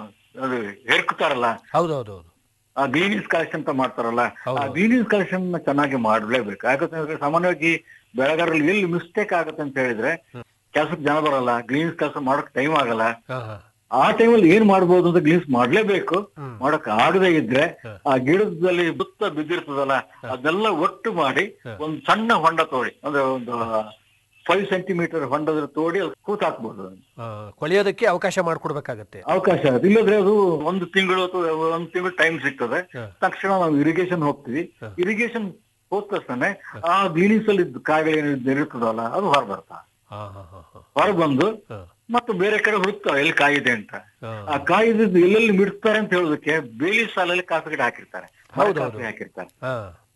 ಅದು ಹೆರ್ಕ್ತಾರಲ್ಲ ಹೌದೌದು ಹೌದು ಆ ಗ್ಲೀನಿಂಗ್ಸ್ ಕಲೆಕ್ಷನ್ ಅಂತ ಮಾಡ್ತಾರಲ್ಲ ಹೌದು. ಆ ಗ್ಲೀನಿಂಗ್ಸ್ ಕಲೆಕ್ಷನ್ ಚೆನ್ನಾಗಿ ಮಾಡ್ಲೇಬೇಕು ಯಾಕಂತಂದ್ರೆ ಸಾಮಾನ್ಯವಾಗಿ ಬೆಳೆಗಾರರಲ್ಲಿ ಎಲ್ಲಿ ಮಿಸ್ಟೇಕ್ ಆಗುತ್ತೆ ಅಂತ ಹೇಳಿದ್ರೆ ಕೆಲ್ಸಕ್ಕೆ ಜನ ಬರಲ್ಲ ಗ್ಲೀನಿಂಗ್ಸ್ ಕೆಲಸ ಮಾಡಕ್ ಟೈಮ್ ಆಗಲ್ಲ ಹಾ, ಹಾ. ಆ ಟೈಮಲ್ಲಿ ಏನ್ ಮಾಡ್ಬೋದು ಅಂತ ಗ್ಲೀನ್ಸ್ ಮಾಡ್ಲೇಬೇಕು ಮಾಡಕ್ ಆಗದೆ ಇದ್ರೆ ಆ ಗಿಡದಲ್ಲಿ ಬುತ್ತ ಬಿದ್ದಿರ್ತದಲ್ಲ ಅದೆಲ್ಲ ಒಟ್ಟು ಮಾಡಿ ಒಂದ್ ಸಣ್ಣ ಹೊಂಡ ತೋಡಿ ಅಂದ್ರೆ ಒಂದು ಫೈವ್ ಸೆಂಟಿಮೀಟರ್ ಹೊಂಡದ ತೋಡಿ ಅದು ಕೂತ್ ಹಾಕ್ಬೋದು ಅದನ್ನ. ಆ, ಕೊಳೆಯೋದಕ್ಕೆ ಅವಕಾಶ ಮಾಡಿಕೊಡ್ಬೇಕಾಗತ್ತೆ ಅವಕಾಶ ಆಗುತ್ತೆ ಇಲ್ಲದ್ರೆ ಅದು ಒಂದು ತಿಂಗಳು ಅಥವಾ ಒಂದು ತಿಂಗಳು ಟೈಮ್ ಸಿಗ್ತದೆ ತಕ್ಷಣ ನಾವು ಇರಿಗೇಷನ್ ಹೋಗ್ತೀವಿ ಇರಿಗೇಷನ್ ಹೋದ ತಕ್ಷಣ ಆ ಗ್ಲೀನಿಂಗ್ಸ್ ಅಲ್ಲಿ ಇದ್ದ ಕಾಯಿಗಳು ಇರ್ತದಲ್ಲ ಅದು ಹೊರ ಬರ್ತಾ ಹಾ ಹಾ ಹಾ ಹಾ ಹೊರ ಬಂದು ಹಾ. ಮತ್ತು ಬೇರೆ ಕಡೆ ಹುಡುಕ್ತಾವೆ ಎಲ್ಲಿ ಕಾಯಿದೆ ಅಂತ ಹಾ. ಆ ಕಾಯಿದ್ದು ಎಲ್ಲೆಲ್ಲಿ ಮಿಡ್ತಾರೆ ಅಂತ ಹೇಳೋದಕ್ಕೆ ಬೇಲಿ ಸಾಲಲ್ಲಿ ಕಾಫಿ ಗಿಡ ಹಾಕಿರ್ತಾರೆ ಮರ ಹೌದು, ಕಾಫಿ ಹೌದು. ಹಾಕಿರ್ತಾರೆ ಹಾ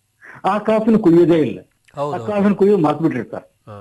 ಆ ಕಾಫಿನ ಕುಯ್ಯೋದೇ ಇಲ್ಲ ಆ ಹೌದು ಕಾಫಿನ ಕುಯ್ಯೋದು ಮರ್ತ್ ಬಿಟ್ಟಿರ್ತಾರೆ ಹಾ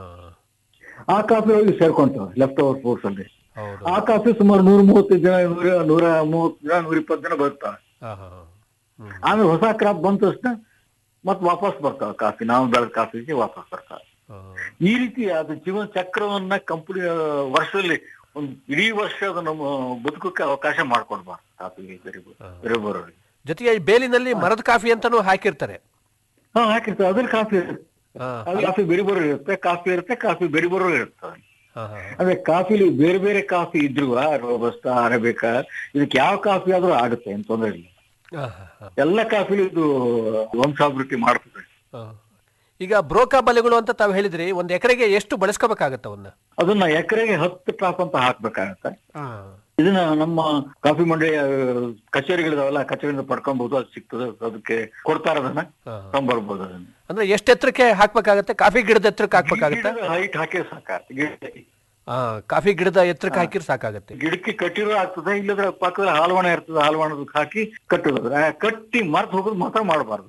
ಆ ಕಾಫಿ ಹೋಗಿ ಸೇರ್ಕೊಂತಾವೆ ಲೆಫ್ಟ್ ಓವರ್ ಫೋರ್ಸ್ ಅಲ್ಲಿ ಹೌದು ಆ ಕಾಫಿ ಸುಮಾರು ನೂರ ಮೂವತ್ತೈದು ಜನ ನೂರ ನೂರ ಮೂವತ್ತು ಜನ ನೂರ ಇಪ್ಪತ್ತು ಜನ ಬರ್ತವೆ ಹಾ ಹಾ ಹಾ. ಹ್ಮ್. ಆಮೇಲೆ ಹೊಸ ಕ್ರಾಪ್ ಬಂದ ತಕ್ಷಣ ಮತ್ ವಾಪಸ್ ಬರ್ತಾವೆ ಕಾಫಿ ನಾವು ಬೆಳೆದ ಕಾಫಿಗೆ ವಾಪಸ್ ಬರ್ತಾವೆ ಹಾ. ಈ ರೀತಿ ಅದು ಜೀವನ ಚಕ್ರವನ್ನ ಕಂಪನಿ ವರ್ಷದಲ್ಲಿ ಒಂದು ಇಡೀ ವರ್ಷ ಅದು ನಮ್ಮ ಬದುಕಕ್ಕೆ ಅವಕಾಶ ಮಾಡ್ಕೊಡ್ಬಾರ್ದು ಕಾಫಿಗೆ ಬೆರಿಬೋ ಬೆರಿಬೋರವ್ರಿಗೆ ಜೊತೆಗೆ ಈ ಬೇಲಿನಲ್ಲಿ ಮರದ ಕಾಫಿ ಅಂತಾನು ಹಾಕಿರ್ತಾರೆ ಹಾ ಹಾಕಿರ್ತಾರೆ ಅದ್ರಲ್ಲಿ ಕಾಫಿ ಇರುತ್ತೆ ಹಾ ಅದು ಕಾಫಿ ಬೆರಿಬೋರು ಇರುತ್ತೆ ಕಾಫಿ ಇರುತ್ತೆ ಕಾಫಿ ಬೆರಿಬೋರು ಇರುತ್ತೆ ಹಾ ಹಾ ಅಂದ್ರೆ ಕಾಫಿಲಿ ಬೇರೆ ಬೇರೆ ಕಾಫಿ ಇದ್ರು ರೋಬಸ್ತಾ ಅರೇಬಿಕಾ ಇದಕ್ಕೆ ಯಾವ ಕಾಫಿ ಆದ್ರೂ ಆಗುತ್ತೆ ಏನ್ ತೊಂದ್ರೆ ಇಲ್ಲ ಹಾ, ಹಾ, ಹಾ. ಎಲ್ಲ ಕಾಫಿಲಿ ಇದು ವಂಶಾಭಿವೃದ್ಧಿ ಮಾಡ್ತದೆ ಹಾ. ಈಗ ಬ್ರೋಕಾ ಬಲೆಗಳು ಅಂತ ತಾವು ಹೇಳಿದ್ರಿ ಒಂದ್ ಎಕರೆಗೆ ಎಷ್ಟು ಬಳಸ್ಕೋಬೇಕಾಗತ್ತ ಅವನ್ನ ಅದನ್ನ ಎಕರೆಗೆ ಹತ್ತು ಟ್ರಾಪ್ ಅಂತ ಹಾಕ್ಬೇಕಾಗತ್ತೆ ಹಾ. ಇದನ್ನ ನಮ್ಮ ಕಾಫಿ ಮಂಡಿಯ ಕಚೇರಿಗಳಿದಾವಲ್ಲ ಕಚೇರಿಯಿಂದ ಪಡ್ಕೊಬಹುದು ಅದು ಸಿಗ್ತದೆ ಅದಕ್ಕೆ ಕೊಡ್ತಾರ ಅದನ್ನ ಹಾ. ತಗೊಂಡ್ಬರ್ಬೋದು ಅದನ್ನ ಅಂದ್ರೆ ಎಷ್ಟು ಎತ್ತರಕ್ಕೆ ಹಾಕ್ಬೇಕಾಗತ್ತೆ ಕಾಫಿ ಗಿಡದ ಎತ್ತರಕ್ಕೆ ಹಾಕ್ಬೇಕಾಗತ್ತ ಹೈಟ್ ಹಾಕಿ ಸಾಕ ಗಿಡ ಹಾ ಕಾಫಿ ಗಿಡದ ಎತ್ತರಕ್ಕೆ ಹಾಕಿದ್ರೆ ಸಾಕಾಗತ್ತೆ ಗಿಡಕ್ಕೆ ಕಟ್ಟಿರೋ ಆಗ್ತದೆ ಇಲ್ಲದ್ರೆ ಪಕ್ಕದಲ್ಲಿ ಹಾಲ್ವಾಣ ಇರ್ತದೆ ಹಾಲ್ವಾಣದಕ್ಕೆ ಹಾಕಿ ಕಟ್ಟೋದ್ರೆ ಕಟ್ಟಿ ಮರ್ತ್ ಹೋಗೋದು ಮಾತ್ರ ಮಾಡಬಾರ್ದು ಅಷ್ಟೇ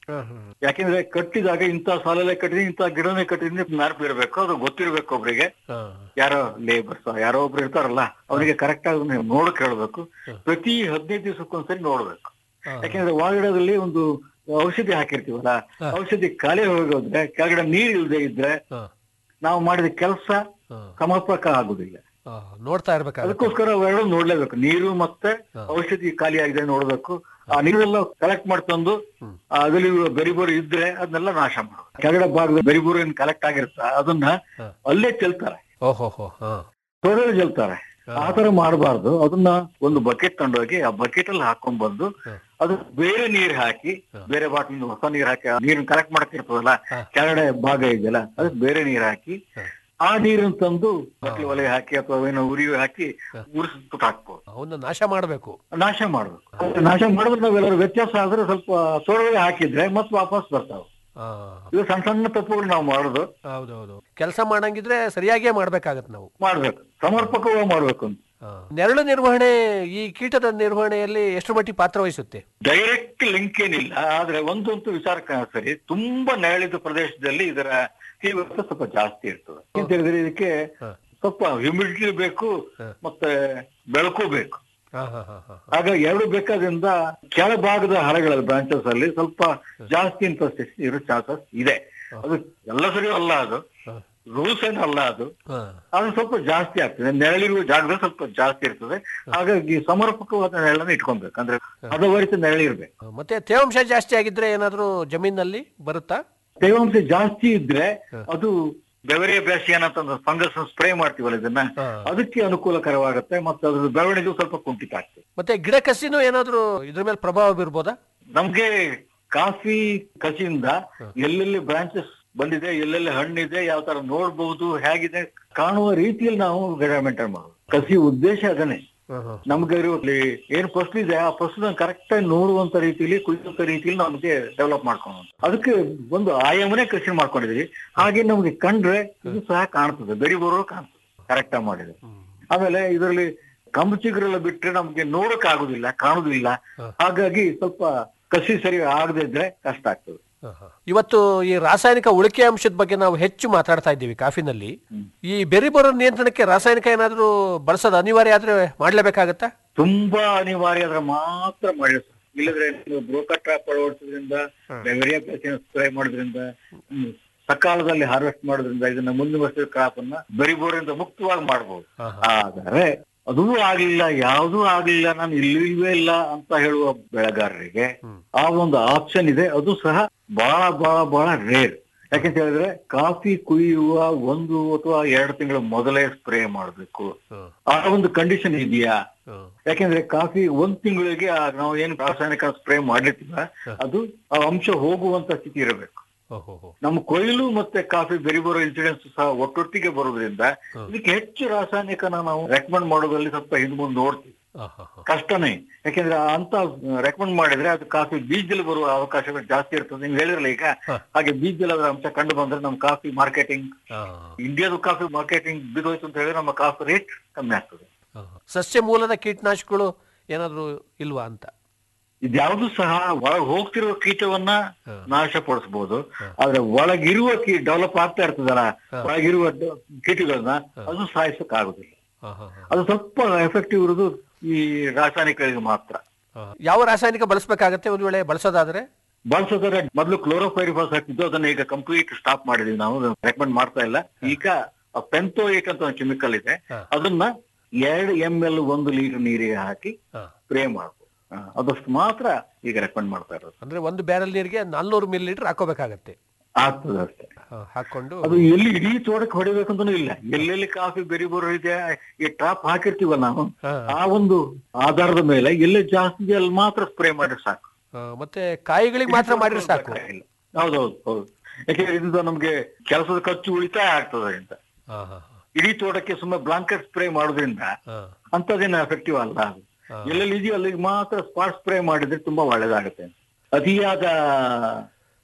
ಯಾಕೆಂದ್ರೆ ಕಟ್ಟಿದಾಗ ಇಂಥ ಸಾಲಲ್ಲೇ ಕಟ್ಟಿದೀನಿ ಇಂಥ ಗಿಡನೇ ಕಟ್ಟಿದೀನಿ ನೆನಪು ಇರಬೇಕು ಅದು ಗೊತ್ತಿರ್ಬೇಕು ಒಬ್ರಿಗೆ ಯಾರೋ ಲೇಬರ್ಸ್ ಯಾರೋ ಒಬ್ರು ಇರ್ತಾರಲ್ಲ ಅವರಿಗೆ ಕರೆಕ್ಟ್ ಆಗಿ ನೀವು ನೋಡಕ್ ಹೇಳ್ಬೇಕು ಪ್ರತಿ ಹದಿನೈದು ದಿವಸಕ್ಕೊಂದ್ಸರಿ ನೋಡ್ಬೇಕು ಯಾಕೆಂದ್ರೆ ಒಳಗಡೆದಲ್ಲಿ ಒಂದು ಔಷಧಿ ಹಾಕಿರ್ತೀವಲ್ಲ ಔಷಧಿ ಖಾಲಿ ಹೋಗೋದ್ರೆ ಕೆಳಗಡೆ ನೀರ್ ಇಲ್ಲದೆ ಇದ್ರೆ ನಾವು ಮಾಡಿದ ಕೆಲಸ ಸಮರ್ಪಕ ಆಗುದಿಲ್ಲ ನೋಡ್ತಾ ಇರ್ಬೇಕಾಗುತ್ತೆ ಅದಕ್ಕೋಸ್ಕರ ಅವೆರಡು ನೋಡ್ಲೇಬೇಕು ನೀರು ಮತ್ತೆ ಔಷಧಿ ಖಾಲಿ ಆಗಿದೆ ನೋಡ್ಬೇಕು ಆ ನೀರೆಲ್ಲ ಕಲೆಕ್ಟ್ ಮಾಡ್ತಂದು ಆ ಅದ್ರಲ್ಲಿ ಬೆರಿಬೋರು ಇದ್ರೆ ಅದನ್ನೆಲ್ಲ ನಾಶ ಮಾಡೋದು ಕೆಳಗಡೆ ಭಾಗದ ಬೆರಿಬೋರು ಏನ್ ಕಲೆಕ್ಟ್ ಆಗಿರುತ್ತ ಅದನ್ನ ಅಲ್ಲೇ ಚೆಲ್ತಾರೆ ಓಹೋ ಹೋ ಹಾ ತೊಳೆದು ಚೆಲ್ತಾರೆ ಆ ತರ ಮಾಡಬಾರ್ದು ಅದನ್ನ ಒಂದು ಬಕೆಟ್ ತಗೊಂಡೋಗಿ ಆ ಬಕೆಟ್ ಅಲ್ಲಿ ಹಾಕೊಂಡ್ ಬಂದು ಅದು ಬೇರೆ ನೀರ್ ಹಾಕಿ ಬೇರೆ ಬಾಟ್ಲಿಂದ ಹೊಸ ನೀರ್ ಹಾಕಿ ಆ ನೀರನ್ನ ಕಲೆಕ್ಟ್ ಮಾಡಕ್ಕಿರ್ತದಲ್ಲ ಕೆಳಗಡೆ ಭಾಗ ಇದೆಯಲ್ಲ ಅದಕ್ಕೆ ಬೇರೆ ನೀರ್ ಹಾಕಿ ಆ ನೀರನ್ನ ತಂದು ಬಟ್ಲಿ ಒಲೆ ಹಾಕಿ ಅಥವಾ ಏನೋ ಉರಿ ಹಾಕಿ ಉರಿಸ್ಬಿಟ್ಟು ಹಾಕ್ಬೋದು ಅವನ್ನ ನಾಶ ಮಾಡಬೇಕು ನಾಶ ಮಾಡ್ಬೇಕು ಅದು ನಾಶ ಮಾಡಿದ್ರೆ ನಾವೆಲ್ಲರೂ ವ್ಯತ್ಯಾಸ ಆದ್ರೆ ಸ್ವಲ್ಪ ತೊಳಗೆ ಹಾಕಿದ್ರೆ ಮತ್ತೆ ವಾಪಸ್ ಬರ್ತಾವ ಇದು ಸಣ್ಣ ಸಣ್ಣ ತಪ್ಪುಗಳು ನಾವು ಮಾಡೋದು ಹೌದೌದು ಕೆಲಸ ಮಾಡಂಗಿದ್ರೆ ಸರಿಯಾಗಿಯೇ ಮಾಡ್ಬೇಕಾಗತ್ತೆ ನಾವು ಮಾಡ್ಬೇಕು ಸಮರ್ಪಕವಾಗಿ ಮಾಡ್ಬೇಕು ಅಂತ ಆ, ನೆರಳು ನಿರ್ವಹಣೆ ಈ ಕೀಟದ ನಿರ್ವಹಣೆಯಲ್ಲಿ ಎಷ್ಟು ಮಟ್ಟಿಗೆ ಪಾತ್ರ ವಹಿಸುತ್ತೆ ಡೈರೆಕ್ಟ್ ಲಿಂಕ್ ಏನಿಲ್ಲ ಆದ್ರೆ ಒಂದಂತೂ ವಿಚಾರಕ್ಕೆ ಸರಿ ತುಂಬಾ ನೆರಳಿದ ಪ್ರದೇಶದಲ್ಲಿ ಇದರ ತೀವ್ರತೆ ಸ್ವಲ್ಪ ಜಾಸ್ತಿ ಇರ್ತದೆ ಅಂತ ಹೇಳಿದ್ರೆ ಇದಕ್ಕೆ ಸ್ವಲ್ಪ ಹ್ಯೂಮಿಡಿಟಿ ಬೇಕು ಮತ್ತೆ ಬೆಳಕು ಬೇಕು ಹಾ ಹಾ ಹಾ ಹಾ ಆಗ ಎರಡು ಬೇಕಾದ್ರಿಂದ ಕೆಳಭಾಗದ ಹಳೆಗಳಲ್ಲಿ ಬ್ರಾಂಚಸ್ ಅಲ್ಲಿ ಸ್ವಲ್ಪ ಜಾಸ್ತಿ ಇನ್ಫೆಸ್ಟೇಷನ್ ಇರೋ ಚಾನ್ಸಸ್ ಇದೆ ಅದು ಎಲ್ಲ ಸರಿ ಅಲ್ಲ ಅದು ರೂಲ್ಸ್ ಏನು ಅಲ್ಲ ಅದು ಹಾ ಅದು ಸ್ವಲ್ಪ ಜಾಸ್ತಿ ಆಗ್ತದೆ ನೆರಳಿರುವ ಜಾಗದಲ್ಲಿ ಸ್ವಲ್ಪ ಜಾಸ್ತಿ ಇರ್ತದೆ ಹಾಗಾಗಿ ಸಮರ್ಪಕವಾದ ನೆರಳನ್ನ ಇಟ್ಕೊಬೇಕು ಅಂದ್ರೆ ಹದವರಿತ ನೆರಳಿರ್ಬೇಕು ಮತ್ತೆ ತೇವಾಂಶ ಜಾಸ್ತಿ ಆಗಿದ್ರೆ ಏನಾದ್ರೂ ಜಮೀನಲ್ಲಿ ಬರುತ್ತಾ ತೇವಾಂಶ ಜಾಸ್ತಿ ಇದ್ರೆ ಅದು ಬೆವರಿಯ ಬ್ಯಾಸಿಯನ್ ಅಂತ ಫಂಗಸ್ ಸ್ಪ್ರೇ ಮಾಡ್ತೀವಲ್ಲ ಇದನ್ನ ಅದಕ್ಕೆ ಅನುಕೂಲಕರವಾಗುತ್ತೆ ಮತ್ತೆ ಅದ್ರ ಬೆಳವಣಿಗೆ ಸ್ವಲ್ಪ ಕುಂಠಿತ ಆಗ್ತದೆ ಮತ್ತೆ ಗಿಡ ಕಸಿನೂ ಏನಾದ್ರೂ ಇದ್ರ ಮೇಲೆ ಪ್ರಭಾವ ಬೀರ್ಬೋದಾ ನಮ್ಗೆ ಕಾಫಿ ಕಸಿಯಿಂದ ಎಲ್ಲೆಲ್ಲಿ ಬ್ರಾಂಚಸ್ ಬಂದಿದೆ ಎಲ್ಲೆಲ್ಲಿ ಹಣ್ಣಿದೆ ಯಾವ ತರ ನೋಡ್ಬಹುದು ಹೇಗಿದೆ ಕಾಣುವ ರೀತಿಯಲ್ಲಿ ನಾವು ಗಿಡ ಮೇಂಟೈನ್ ಮಾಡೋದು ಕಸಿ ಉದ್ದೇಶ ಅದನ್ನೇ ನಮ್ಗೆ ಇರುವಲ್ಲಿ ಏನ್ ಫಸಲು ಇದೆ ಆ ಫಸಲನ್ನ ಕರೆಕ್ಟ್ ಆಗಿ ನೋಡುವಂತ ರೀತಿಯಲ್ಲಿ ಕುಯ್ಯುವಂತ ರೀತಿಯಲ್ಲಿ ನಮ್ಗೆ ಡೆವಲಪ್ ಮಾಡ್ಕೊಂಡು ಅದಕ್ಕೆ ಒಂದು ಆಯಾಮನೇ ಕೃಷಿ ಮಾಡ್ಕೊಂಡಿದೀವಿ ಹಾಗೆ ನಮ್ಗೆ ಕಂಡ್ರೆ ಇದು ಸಹ ಕಾಣ್ತದೆ ಬೆರಿ ಬರೋ ಕಾಣ್ತದೆ ಕರೆಕ್ಟ್ ಆಗಿ ಮಾಡಿದ್ರೆ ಆಮೇಲೆ ಇದರಲ್ಲಿ ಕಂಬು ಚಿಗುರೆಲ್ಲ ಬಿಟ್ರೆ ನಮ್ಗೆ ನೋಡಕ್ ಆಗುದಿಲ್ಲ ಕಾಣುದಿಲ್ಲ ಹಾಗಾಗಿ ಸ್ವಲ್ಪ ಕಸಿ ಸರಿ ಆಗದೆ ಇದ್ರೆ ಕಷ್ಟ ಆಗ್ತದೆ ಇವತ್ತು ಈ ರಾಸಾಯನಿಕ ಉಳಿಕೆ ಅಂಶದ ಬಗ್ಗೆ ನಾವು ಹೆಚ್ಚು ಮಾತಾಡ್ತಾ ಇದ್ದೀವಿ ಕಾಫಿನಲ್ಲಿ ಈ ಬೆರಿ ಬರೋ ನಿಯಂತ್ರಣಕ್ಕೆ ರಾಸಾಯನಿಕ ಏನಾದ್ರೂ ಬಳಸೋದು ಅನಿವಾರ್ಯ ಆದ್ರೆ ಮಾಡ್ಲೇಬೇಕಾಗತ್ತಾ ತುಂಬಾ ಅನಿವಾರ್ಯ ಆದ್ರೆ ಮಾತ್ರ ಮಾಡಿ ಇಲ್ಲದ್ರೆ ನೀವು ಬ್ರೋಕರ್ ಟ್ರಾಪ್ ಅಳವಡಿಸೋದ್ರಿಂದ ಬೆವರಿಯ ಸ್ಪ್ರೇ ಮಾಡೋದ್ರಿಂದ ಹ್ಮ್, ಸಕಾಲದಲ್ಲಿ ಹಾರ್ವೆಸ್ಟ್ ಮಾಡೋದ್ರಿಂದ ಇದನ್ನ ಮುಂದಿನ ವರ್ಷದ ಕ್ರಾಪ್ ಅನ್ನ ಬೆರಿಬೋರಿಂದ ಮುಕ್ತವಾಗಿ ಮಾಡಬಹುದು ಆದರೆ ಅದೂ ಆಗ್ಲಿಲ್ಲ ಯಾವುದೂ ಆಗ್ಲಿಲ್ಲ ನಾನು ಇಲ್ಲವೇ ಇಲ್ಲ ಅಂತ ಹೇಳುವ ಬೆಳೆಗಾರರಿಗೆ ಆ ಒಂದು ಆಪ್ಷನ್ ಇದೆ ಅದು ಸಹ ಬಹಳ ಬಹಳ ಬಹಳ ರೇರ್ ಯಾಕೆಂತ ಹೇಳಿದ್ರೆ ಕಾಫಿ ಕುಯ್ಯುವ ಒಂದು ಅಥವಾ ಎರಡು ತಿಂಗಳ ಮೊದಲೇ ಸ್ಪ್ರೇ ಮಾಡಬೇಕು ಆ ಒಂದು ಕಂಡೀಷನ್ ಇದೆಯಾ ಯಾಕೆಂದ್ರೆ ಕಾಫಿ ಒಂದ್ ತಿಂಗಳಿಗೆ ಆ ನಾವು ಏನ್ ರಾಸಾಯನಿಕ ಸ್ಪ್ರೇ ಮಾಡಿರ್ತೀವ ಅದು ಆ ಅಂಶ ಹೋಗುವಂತ ಸ್ಥಿತಿ ಇರಬೇಕು ನಮ್ಮ ಕೊಯ್ಲು ಮತ್ತೆ ಕಾಫಿ ಬೆರಿ ಬರೋ ಇನ್ಸಿಡೆನ್ಸ್ ಸಹ ಒಟ್ಟೊಟ್ಟಿಗೆ ಬರೋದ್ರಿಂದ ಇದಕ್ಕೆ ಹೆಚ್ಚು ರಾಸಾಯನಿಕನ ನಾವು ರೆಕಮೆಂಡ್ ಮಾಡೋದ್ರಲ್ಲಿ ಸ್ವಲ್ಪ ಹಿಂದ್ ಮುಂದೆ ನೋಡ್ತೀವಿ ಕಷ್ಟನೇ ಯಾಕೆಂದ್ರೆ ಅಂತ ರೆಕಮೆಂಡ್ ಮಾಡಿದ್ರೆ ಅದು ಕಾಫಿ ಬೀಜದಲ್ಲಿ ಬರುವ ಅವಕಾಶಗಳು ಜಾಸ್ತಿ ಇರ್ತದೆ ನೀವು ಹೇಳಿರಲ್ಲ ಈಗ ಹಾಗೆ ಬೀಜದಲ್ಲಿ ಅದರ ಅಂಶ ಕಂಡು ಬಂದ್ರೆ ನಮ್ಮ ಕಾಫಿ ಮಾರ್ಕೆಟಿಂಗ್ ಇಂಡಿಯಾದ ಕಾಫಿ ಮಾರ್ಕೆಟಿಂಗ್ ಬಿದ್ದೋಯ್ತು ಅಂತ ಹೇಳಿದ್ರೆ ನಮ್ಮ ಕಾಫಿ ರೇಟ್ ಕಮ್ಮಿ ಆಗ್ತದೆ ಸಸ್ಯ ಮೂಲದ ಕೀಟನಾಶಕಗಳು ಏನಾದ್ರೂ ಇಲ್ವಾ ಅಂತ ಇದ್ಯಾವುದು ಸಹ ಒಳಗ್ ಹೋಗ್ತಿರುವ ಕೀಟವನ್ನ ನಾಶಪಡಿಸಬಹುದು ಆದ್ರೆ ಒಳಗಿರುವ ಕೀ ಡೆವಲಪ್ ಆಗ್ತಾ ಇರ್ತದಲ್ಲ ಒಳಗಿರುವ ಡ- ಕೀಟಗಳನ್ನ ಅದು ಸಾಯಿಸಕ್ ಆಗುದಿಲ್ಲ ಅದು ಸ್ವಲ್ಪ ಎಫೆಕ್ಟಿವ್ ಇರುವುದು ಈ ರಾಸಾಯನಿಕಗಳಿಗೆ ಮಾತ್ರ ಯಾವ ರಾಸಾಯನಿಕ ಬಳಸಬೇಕಾಗತ್ತೆ ಒಂದು ವೇಳೆ ಬಳಸೋದಾದ್ರೆ ಬಳಸೋದ್ರೆ ಮೊದಲು ಕ್ಲೋರೋಫೈರಿಫಾಸ್ ಹಾಕಿದ್ದು ಅದನ್ನ ಈಗ ಕಂಪ್ಲೀಟ್ ಸ್ಟಾಪ್ ಮಾಡಿದೀವಿ ನಾವು ರೆಕಮೆಂಡ್ ಮಾಡ್ತಾ ಇಲ್ಲ ಈಗ ಪೆಂತೋಯಿಟ್ ಅಂತ ಒಂದು ಕೆಮಿಕಲ್ ಇದೆ ಅದನ್ನ ಎರಡು ಎಂ ಎಲ್ ಒಂದು ಲೀಟರ್ ನೀರಿಗೆ ಹಾಕಿ ಸ್ಪ್ರೇ ಮಾಡ್ಬೋದು ಆ, ಅದಷ್ಟು ಮಾತ್ರ ಈಗ ರೆಕಮೆಂಡ್ ಮಾಡ್ತಾ ಇರೋದು ಅಂದ್ರೆ ಒಂದು ಬ್ಯಾರಲ್ ನೀರಿಗೆ ನಾಲ್ನೂರು ಮಿಲಿ ಲೀಟರ್ ಹಾಕೋಬೇಕಾಗತ್ತೆ ಆಗ್ತದೆ ಅಷ್ಟೇ ಆ, ಹಾಕೊಂಡು ಅದು ಎಲ್ಲಿ ಇಡೀ ತೋಟಕ್ಕೆ ಹೊಡಿಬೇಕಂತನೂ ಇಲ್ಲ ಎಲ್ಲೆಲ್ಲಿ ಕಾಫಿ ಬೆರಿ ಬರೋ ಇದೆ ಈ ಟ್ರಾಪ್ ಹಾಕಿರ್ತೀವಲ್ಲ ನಾವು ಆ ಒಂದು ಆಧಾರದ ಮೇಲೆ ಎಲ್ಲಿ ಜಾಸ್ತಿ ಇದೆ ಅಲ್ಲಿ ಮಾತ್ರ ಸ್ಪ್ರೇ ಮಾಡಿದ್ರೆ ಸಾಕು ಆ, ಮತ್ತೆ ಕಾಯಿಗಳಿಗೆ ಮಾತ್ರ ಮಾಡಿದ್ರೆ ಸಾಕು ಹೌದೌದು ಹೌದು ಯಾಕೆಂದ್ರೆ ಇದರಿಂದ ನಮ್ಗೆ ಕೆಲಸದ ಖರ್ಚು ಉಳಿತಾಯ ಆಗ್ತದೆ ಅಂತ ಆ, ಹಾ, ಇಡೀ ತೋಟಕ್ಕೆ ಸುಮ್ಮನೆ ಬ್ಲಾಂಕೆಟ್ ಸ್ಪ್ರೇ ಮಾಡೋದ್ರಿಂದ ಹಾ. ಅಂತದೇನು ಎಫೆಕ್ಟಿವ್ ಅಲ್ಲ ಅದು ಎಲ್ಲೆಲ್ಲಿ ಇದೆಯೋ ಅಲ್ಲಿಗೆ ಮಾತ್ರ ಸ್ಪಾಟ್ ಸ್ಪ್ರೇ ಮಾಡಿದ್ರೆ ತುಂಬಾ ಒಳ್ಳೇದಾಗುತ್ತೆ ಅತಿಯಾದ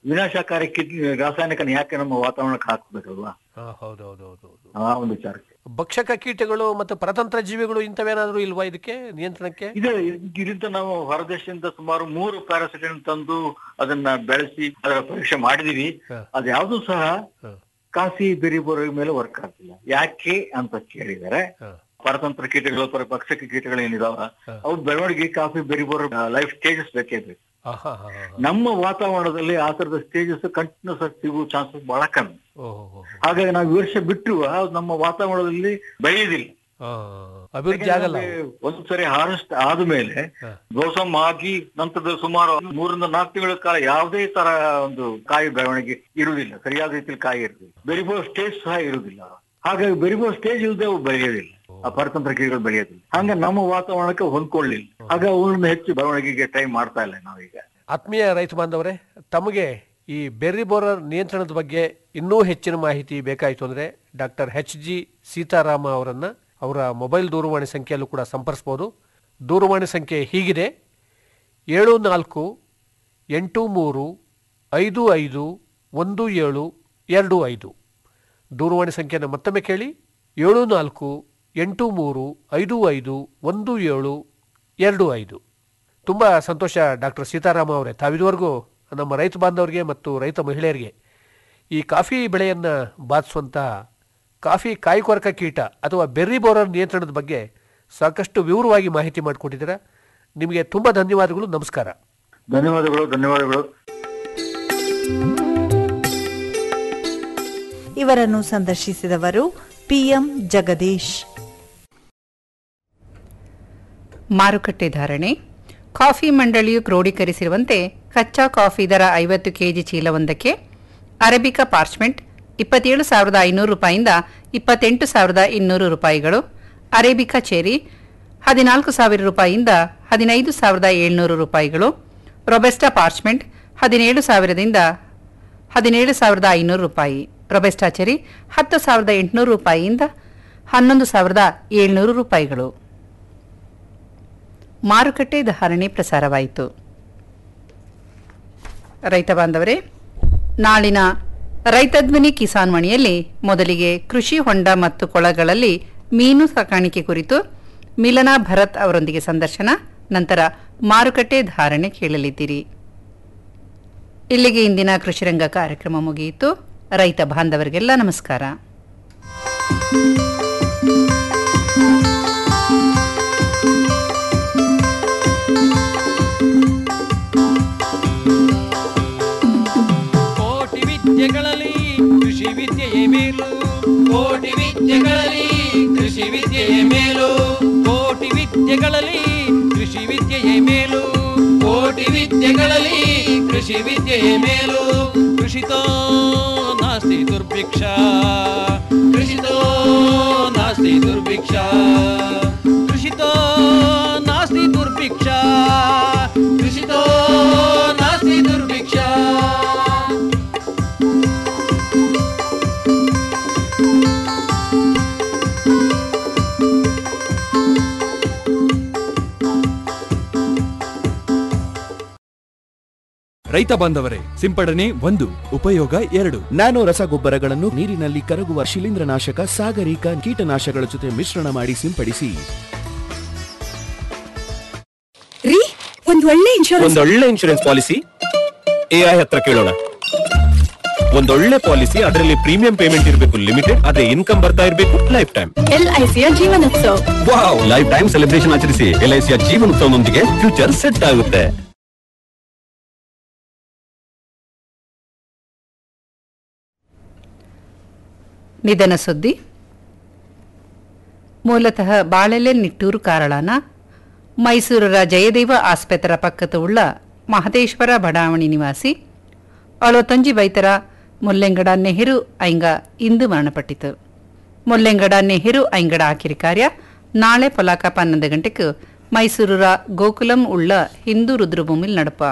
ವಿನಾಶಕಾರಿ ಕಿಡ್ ರಾಸಾಯನಿಕನ ಯಾಕೆ ನಮ್ಮ ವಾತಾವರಣಕ್ಕೆ ಹಾಕ್ಬೇಕಲ್ವಾ ಆ, ಹೌದು ಹೌದು ಹೌದು ಹೌದು ಆ ಒಂದು ವಿಚಾರಕ್ಕೆ ಭಕ್ಷಕ ಕೀಟಗಳು ಮತ್ತು ಪರತಂತ್ರ ಜೀವಿಗಳು ಇಂಥವೇನಾದ್ರೂ ಇಲ್ವಾ ಇದಕ್ಕೆ ನಿಯಂತ್ರಣಕ್ಕೆ ಇದೆ ಇದರಿಂದ ನಾವು ಹೊರದೇಶದಿಂದ ಸುಮಾರು ಮೂರು ಪ್ಯಾರಾಸಿಟಿನ್ ತಂದು ಅದನ್ನ ಬೆಳೆಸಿ ಅದರ ಪರೀಕ್ಷೆ ಮಾಡಿದೀವಿ ಹ. ಅದ್ಯಾವುದು ಸಹ ಹ. ಕಾಫಿ ಬೆರಿಬೋರ ಮೇಲೆ ವರ್ಕ್ ಆಗ್ತಿಲ್ಲ ಯಾಕೆ ಅಂತ ಕೇಳಿದರೆ ಹ. ಪರತಂತ್ರ ಕೀಟಗಳು ಪರ ಭಕ್ಷಕ ಕೀಟಗಳು ಏನಿದಾವ ಹ. ಅವು ಬೆಳವಣಿಗೆ ಕಾಫಿ ಬೆರಿಬೋರ ಲೈಫ್ ಸ್ಟೇಜಸ್ ಬೇಕೇ ಬೇಕು ಆಹಾ, ಹಾ, ಹಾ, ಹಾ. ನಮ್ಮ ವಾತಾವರಣದಲ್ಲಿ ಆ ತರದ ಸ್ಟೇಜಸ್ ಕಂಟಿನ್ಯೂಸ್ ಆಗಿ ಸಿಗುವ ಚಾನ್ಸಸ್ ಬಹಳ ಕಮ್ಮಿ ಓಹೋ, ಹೋ, ಹೋ. ಹಾಗಾಗಿ ನಾವು ಈ ವರ್ಷ ಬಿಟ್ಟರು ಅದು ನಮ್ಮ ವಾತಾವರಣದಲ್ಲಿ ಬೆಳೆಯುವುದಿಲ್ಲ ಆ, ಅಭಿವೃದ್ಧಿ ಆಗಲ್ಲ ಯಾಕಂದ್ರೆ ಒಂದ್ಸರಿ ಹಾರ್ವೆಸ್ಟ್ ಆದ್ಮೇಲೆ ಹ. ಬ್ಲೋಸಮ್ ಆಗಿ ನಂತರದ ಸುಮಾರು ಮೂರಿಂದ ನಾಲ್ಕು ತಿಂಗಳ ಕಾಲ ಯಾವುದೇ ತರ ಒಂದು ಕಾಯಿ ಬೆಳವಣಿಗೆ ಇರುವುದಿಲ್ಲ ಸರಿಯಾದ ರೀತಿಯಲ್ಲಿ ಕಾಯಿ ಇರುವುದಿಲ್ಲ ಬೆರಿಬೋ ಸ್ಟೇಜ್ ಸಹ ಇರುವುದಿಲ್ಲ ಹಾಗಾಗಿ ಬೆರಿಬೋ ಸ್ಟೇಜ್ ಇಲ್ಲದೆ ಅವು ಬೆಳೆಯೋದಿಲ್ಲ ಆ ಪರತಂತ್ರ ಕೀಟಗಳು ಬೆಳೆಯೋದಿಲ್ಲ ಹಂಗ ನಮ್ಮ ವಾತಾವರಣಕ್ಕೆ ಹೊಂದ್ಕೊಳ್ಳಿಲ್ಲ ಆಗ ಅವುಗಳನ್ನ ಹೆಚ್ಚು ಬೆಳವಣಿಗೆಗೆ ಟ್ರೈ ಮಾಡ್ತಾ ಇಲ್ಲ ನಾವೀಗ ಆತ್ಮೀಯ ರೈತ ಬಾಂಧವರೇ ತಮಗೆ ಈ ಬೆರ್ರಿ ಬೋರರ್ ನಿಯಂತ್ರಣದ ಬಗ್ಗೆ ಇನ್ನೂ ಹೆಚ್ಚಿನ ಮಾಹಿತಿ ಬೇಕಾಯಿತು ಅಂದರೆ ಡಾಕ್ಟರ್ ಎಚ್ ಜಿ ಸೀತಾರಾಮ ಅವರನ್ನು ಅವರ ಮೊಬೈಲ್ ದೂರವಾಣಿ ಸಂಖ್ಯೆಯಲ್ಲೂ ಕೂಡ ಸಂಪರ್ಸ್ಬೋದು ದೂರವಾಣಿ ಸಂಖ್ಯೆ ಹೀಗಿದೆ ಏಳು ನಾಲ್ಕು ಎಂಟು ಮೂರು ಐದು ಐದು ಒಂದು ಏಳು ಎರಡು ಐದು ದೂರವಾಣಿ ಸಂಖ್ಯೆಯನ್ನು ಮತ್ತೊಮ್ಮೆ ಕೇಳಿ ಏಳು ನಾಲ್ಕು ಎಂಟು ಮೂರು ಐದು ಐದು ಒಂದು ಏಳು ಎರಡು ಐದು ತುಂಬ ಸಂತೋಷ ಡಾಕ್ಟರ್ ಸೀತಾರಾಮ ಅವರೇ ತಾವಿದುವರೆಗೂ ನಮ್ಮ ರೈತ ಬಾಂಧವರಿಗೆ ಮತ್ತು ರೈತ ಮಹಿಳೆಯರಿಗೆ ಈ ಕಾಫಿ ಬೆಳೆಯನ್ನು ಬಾಧಿಸುವಂತಹ ಕಾಫಿ ಕಾಯಿಕೊರಕ ಕೀಟ ಅಥವಾ ಬೆರ್ರಿ ಬೋರರ್ ನಿಯಂತ್ರಣದ ಬಗ್ಗೆ ಸಾಕಷ್ಟು ವಿವರವಾಗಿ ಮಾಹಿತಿ ಮಾಡಿಕೊಟ್ಟಿದ್ದೀರಾ ನಿಮಗೆ ತುಂಬ ಧನ್ಯವಾದಗಳು ನಮಸ್ಕಾರ ಧನ್ಯವಾದಗಳು ಧನ್ಯವಾದಗಳು ಇವರನ್ನು ಸಂದರ್ಶಿಸಿದವರು ಪಿಎಂ ಜಗದೀಶ್ ಮಾರುಕಟ್ಟೆ ಧಾರಣೆ ಕಾಫಿ ಮಂಡಳಿಯು ಕ್ರೋಢೀಕರಿಸಿರುವಂತೆ ಕಚ್ಚಾ ಕಾಫಿ ದರ ಐವತ್ತು ಕೆಜಿ ಚೀಲವೊಂದಕ್ಕೆ ಅರೇಬಿಕಾ ಪಾರ್ಚ್ಮೆಂಟ್ ಇಪ್ಪತ್ತೇಳು ಸಾವಿರದ ಐನೂರು ರೂಪಾಯಿಂದ ಇಪ್ಪತ್ತೆಂಟು ಸಾವಿರದ ಇನ್ನೂರು ರೂಪಾಯಿಗಳು ಅರೇಬಿಕಾ ಚೆರಿ ಹದಿನಾಲ್ಕು ಸಾವಿರ ರೂಪಾಯಿಯಿಂದ ಹದಿನೈದು ಸಾವಿರದ ಏಳ್ನೂರು ರೂಪಾಯಿಗಳು ರೊಬೆಸ್ಟಾ ಪಾರ್ಚ್ಮೆಂಟ್ ಹದಿನೇಳು ಸಾವಿರದಿಂದ ಹದಿನೇಳು ಸಾವಿರದ ಐನೂರು ರೂಪಾಯಿ ರೊಬೆಸ್ಟಾ ಚೆರಿ ಹತ್ತು ಸಾವಿರದ ಎಂಟುನೂರು ರೂಪಾಯಿಯಿಂದ ಹನ್ನೊಂದು ಸಾವಿರದ ಏಳ್ನೂರು ರೂಪಾಯಿಗಳು ಮಾರುಕಟ್ಟೆ ಧಾರಣೆ ಪ್ರಸಾರವಾಯಿತು ರೈತ ಬಾಂಧವರೇ ನಾಳಿನ ರೈತ ಧ್ವನಿ ಕಿಸಾನ್ ಮಣಿಯಲ್ಲಿ ಮೊದಲಿಗೆ ಕೃಷಿ ಹೊಂಡ ಮತ್ತು ಕೊಳಗಳಲ್ಲಿ ಮೀನು ಸಾಕಾಣಿಕೆ ಕುರಿತು ಮಿಲನಾ ಭರತ್ ಅವರೊಂದಿಗೆ ಸಂದರ್ಶನ ನಂತರ ಮಾರುಕಟ್ಟೆ ಧಾರಣೆ ಕೇಳಲಿದ್ದೀರಿ ಇಲ್ಲಿಗೆ ಇಂದಿನ ಕೃಷಿರಂಗ ಕಾರ್ಯಕ್ರಮ ಮುಗಿಯಿತು ರೈತ ಬಾಂಧವರಿಗೆಲ್ಲ ನಮಸ್ಕಾರ ಕೋಟಿ ವಿದ್ಯೆಗಳಲ್ಲಿ ಕೃಷಿ ವಿದ್ಯೆಯೇ ಮೇಲು ಕೋಟಿ ವಿದ್ಯೆಗಳಲ್ಲಿ ಕೃಷಿ ವಿದ್ಯೆಯೇ ಮೇಲು ಕೋಟಿ ವಿದ್ಯೆಗಳಲ್ಲಿ ಕೃಷಿ ವಿದ್ಯೆಯೇ ಮೇಲು ಕೋಟಿ ವಿದ್ಯೆಗಳಲ್ಲಿ ಕೃಷಿ ವಿದ್ಯೆಯೇ ಮೇಲು ಕೃಷಿತೋ ನಾಸ್ತಿ ದುರ್ಭಿಕ್ಷ ಕೃಷಿತೋ ನಾಸ್ತಿ ದುರ್ಭಿಕ್ಷ ಕೃಷಿತೋ ನಾಸ್ತಿ ದುರ್ಭಿಕ್ಷ ಕೃಷಿತೋ ನಾಸ್ತಿ ದುರ್ಭಿಕ್ಷ ರೈತ ಬಾಂಧವರೇ ಸಿಂಪಡಣೆ ಒಂದು ಉಪಯೋಗ ಎರಡು ನ್ಯಾನೋ ರಸಗೊಬ್ಬರಗಳನ್ನು ನೀರಿನಲ್ಲಿ ಕರಗುವ ಶಿಲೀಂಧ್ರನಾಶಕ ಸಾಗರಿಕ ಕೀಟನಾಶಕಗಳ ಜೊತೆ ಮಿಶ್ರಣ ಮಾಡಿ ಸಿಂಪಡಿಸಿ ರೀ ಒಂದ್ ಒಳ್ಳೆ ಇನ್ಶೂರೆನ್ಸ್ ಒಂದೊಳ್ಳೆ ಇನ್ಶೂರೆನ್ಸ್ ಪಾಲಿಸಿ ಎಐ ಹತ್ರ ಕೇಳೋಣ ಒಂದೊಳ್ಳೆ ಪಾಲಿಸಿ ಅದರಲ್ಲಿ ಪ್ರೀಮಿಯಂ ಪೇಮೆಂಟ್ ಇರಬೇಕು ಲಿಮಿಟೆಡ್ ಅದೇ ಇನ್ಕಮ್ ಬರ್ತಾ ಇರಬೇಕು ಲೈಫ್ ಟೈಮ್ ಎಲ್ಐಸಿಯ ಜೀವನೋತ್ಸವ ವಾವ್ ಲೈಫ್ ಟೈಮ್ ಸೆಲೆಬ್ರೇಷನ್ ಆಚರಿಸಿ ಎಲ್ಐಸಿಯ ಜೀವನೋತ್ಸವದೊಂದಿಗೆ ಫ್ಯೂಚರ್ ಸೆಟ್ ಆಗುತ್ತೆ ನಿಧನ ಸುದ್ದಿ ಮೂಲತಃ ಬಾಳೆಲೆ ನಿಟ್ಟೂರು ಕಾರಳನ ಮೈಸೂರರ ಜಯದೇವ ಆಸ್ಪತ್ರೆ ಪಕ್ಕದ ಉಳ್ಳ ಮಹದೇಶ್ವರ ಬಡಾವಣೆ ನಿವಾಸಿ ಅಳವತ್ತೊಂಜಿ ಬೈತರ ಮುಲ್ಲೆಂಗಡ ನೆಹರು ಐಂಗ ಇಂದು ಮರಣಪಟ್ಟಿತು ಮುಲ್ಲೆಂಗಡ ನೆಹರು ಐಂಗಡ ಆಕಿರಿ ಕಾರ್ಯ ನಾಳೆ ಪೊಲಾಕ ಪನ್ನೊಂದು ಗಂಟೆಗೆ ಮೈಸೂರರ ಗೋಕುಲಂ ಉಳ್ಳ ಹಿಂದೂ ರುದ್ರಭೂಮಿಲ್ ನಡಪ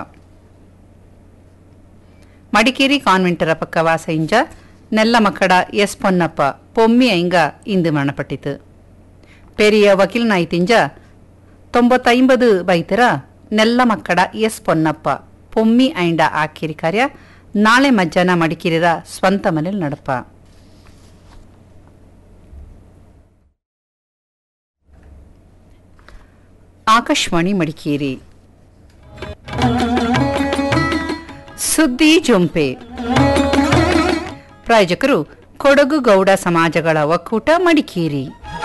ಮಡಿಕೇರಿ ಕಾನ್ವೆಂಟರ ಪಕ್ಕ ವಾಸ ಇಂಜ ನೆಲ್ಲ ಮಕ್ಕಡ ಎಸ್ ಪೊನ್ನಪ್ಪ ಪೊಮ್ಮಿ ಐಂಗ ಇಂದು ಮರಣಪಟ್ಟಿತು ಪೆರಿಯ ವಕೀಲ್ ನಾಯ್ತಿಂಜ ತೊಂಬತ್ತೈಂಬದು ಬೈತರ ನೆಲ್ಲ ಮಕ್ಕಡ ಎಸ್ ಪೊನ್ನಪ್ಪ ಪೊಮ್ಮಿ ಐಂಡ ಆಕಿರಿ ಕಾರ್ಯ ನಾಳೆ ಮಧ್ಯಾಹ್ನ ಮಡಿಕೇರಿರ ಸ್ವಂತ ಮನೇಲಿ ನಡಪ ಆಕಾಶವಾಣಿ ಮಡಿಕೇರಿ ಸುದ್ದಿ ಜೊಂಪೆ ಪ್ರಾಯೋಜಕರು ಕೊಡಗು ಗೌಡ ಸಮಾಜಗಳ ಒಕ್ಕೂಟ ಮಡಿಕೇರಿ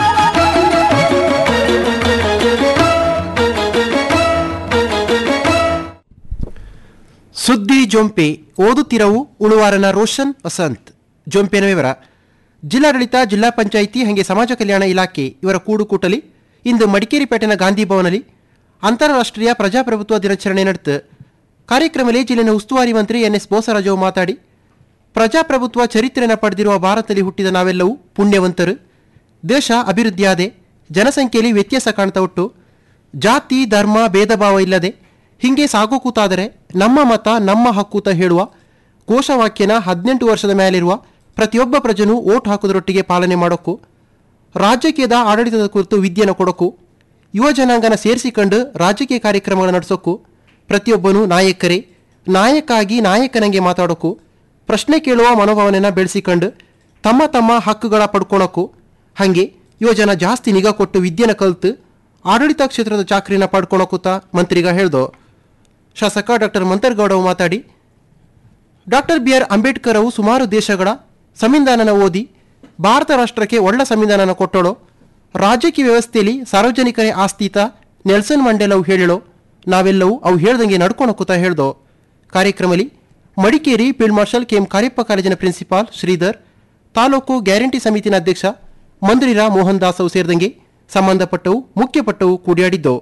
ಸುದ್ದಿ ಜೊಂಪೆ ಓದುತ್ತಿರವು ಉಳುವಾರನ ರೋಷನ್ ವಸಂತ್ ಜೊಂಪೆನ ವಿವರ ಜಿಲ್ಲಾಡಳಿತ ಜಿಲ್ಲಾ ಪಂಚಾಯಿತಿ ಹಾಗೆ ಸಮಾಜ ಕಲ್ಯಾಣ ಇಲಾಖೆ ಇವರ ಕೂಡುಕೂಟಲಿ ಇಂದು ಮಡಿಕೇರಿ ಪೇಟೆನ ಗಾಂಧಿ ಭವನಲ್ಲಿ ಅಂತಾರಾಷ್ಟ್ರೀಯ ಪ್ರಜಾಪ್ರಭುತ್ವ ದಿನಾಚರಣೆ ನಡೆತು ಕಾರ್ಯಕ್ರಮದಲ್ಲಿ ಜಿಲ್ಲೆನ ಉಸ್ತುವಾರಿ ಮಂತ್ರಿ ಎನ್ ಎಸ್ ಬೋಸರಾಜು ಮಾತಾಡಿ ಪ್ರಜಾಪ್ರಭುತ್ವ ಚರಿತ್ರೆನ ಪಡೆದಿರುವ ಭಾರತದಲ್ಲಿ ಹುಟ್ಟಿದ ನಾವೆಲ್ಲವೂ ಪುಣ್ಯವಂತರು ದೇಶ ಅಭಿವೃದ್ಧಿಯಾದೆ ಜನಸಂಖ್ಯೆಯಲ್ಲಿ ವ್ಯತ್ಯಾಸ ಕಾಣ್ತಾ ಉಂಟು ಜಾತಿ ಧರ್ಮ ಭೇದ ಭಾವ ಇಲ್ಲದೆ ಹಿಂಗೆ ಸಾಗೋಕೂತಾದರೆ ನಮ್ಮ ಮತ ನಮ್ಮ ಹಕ್ಕೂತ ಹೇಳುವ ಘೋಷವಾಕ್ಯನ ಹದಿನೆಂಟು ವರ್ಷದ ಮೇಲಿರುವ ಪ್ರತಿಯೊಬ್ಬ ಪ್ರಜೆನೂ ಓಟ್ ಹಾಕೋದ್ರೊಟ್ಟಿಗೆ ಪಾಲನೆ ಮಾಡೋಕ್ಕೂ ರಾಜಕೀಯದ ಆಡಳಿತದ ಕುರಿತು ವಿದ್ಯೆನ ಕೊಡೋಕ್ಕೂ ಯುವ ಜನಾಂಗನ ಸೇರಿಸಿಕೊಂಡು ರಾಜಕೀಯ ಕಾರ್ಯಕ್ರಮಗಳ ನಡೆಸೋಕ್ಕೂ ಪ್ರತಿಯೊಬ್ಬನೂ ನಾಯಕರೇ ನಾಯಕಾಗಿ ನಾಯಕನಂಗೆ ಮಾತಾಡೋಕ್ಕೂ ಪ್ರಶ್ನೆ ಕೇಳುವ ಮನೋಭಾವನೆನ ಬೆಳೆಸಿಕೊಂಡು ತಮ್ಮ ತಮ್ಮ ಹಕ್ಕುಗಳ ಪಡ್ಕೊಳಕ್ಕೂ ಹಾಗೆ ಯುವಜನ ಜಾಸ್ತಿ ನಿಗಾ ಕೊಟ್ಟು ವಿದ್ಯೆನ ಕಲಿತು ಆಡಳಿತ ಕ್ಷೇತ್ರದ ಚಾಕ್ರಿನ ಪಡ್ಕೊಳಕೂತ ಮಂತ್ರಿಗ ಹೇಳ್ದು ಶಾಸಕ ಡಾಕ್ಟರ್ ಮಂತರ್ಗೌಡ ಮಾತಾಡಿ ಡಾಕ್ಟರ್ ಬಿ ಆರ್ ಅಂಬೇಡ್ಕರ್ ಅವು ಸುಮಾರು ದೇಶಗಳ ಸಂವಿಧಾನನ ಓದಿ ಭಾರತ ರಾಷ್ಟ್ರಕ್ಕೆ ಒಳ್ಳೆ ಸಂವಿಧಾನನ ಕೊಟ್ಟಳು ರಾಜಕೀಯ ವ್ಯವಸ್ಥೆಯಲ್ಲಿ ಸಾರ್ವಜನಿಕರೇ ಆಸ್ತಿತ ನೆಲ್ಸನ್ ಮಂಡೇಲ್ ಅವು ಹೇಳಿಳೋ ನಾವೆಲ್ಲವೂ ಅವು ಹೇಳ್ದಂಗೆ ನಡ್ಕೊಳಕೂತ ಹೇಳ್ದೋ ಕಾರ್ಯಕ್ರಮದಲ್ಲಿ Madikeri field marshal KM Cariappa ಕಾಲೇಜಿನ ಪ್ರಿನ್ಸಿಪಾಲ್ ಶ್ರೀಧರ್ ತಾಲೂಕು ಗ್ಯಾರಂಟಿ ಸಮಿತಿನ ಅಧ್ಯಕ್ಷ ಮಂದಿರ ಮೋಹನ್ ದಾಸ್ ಅವು ಸೇರಿದಂಗೆ ಸಂಬಂಧಪಟ್ಟವು ಮುಖ್ಯಪಟ್ಟವು ಕೂಡಿಯಾಡಿದ್ದವು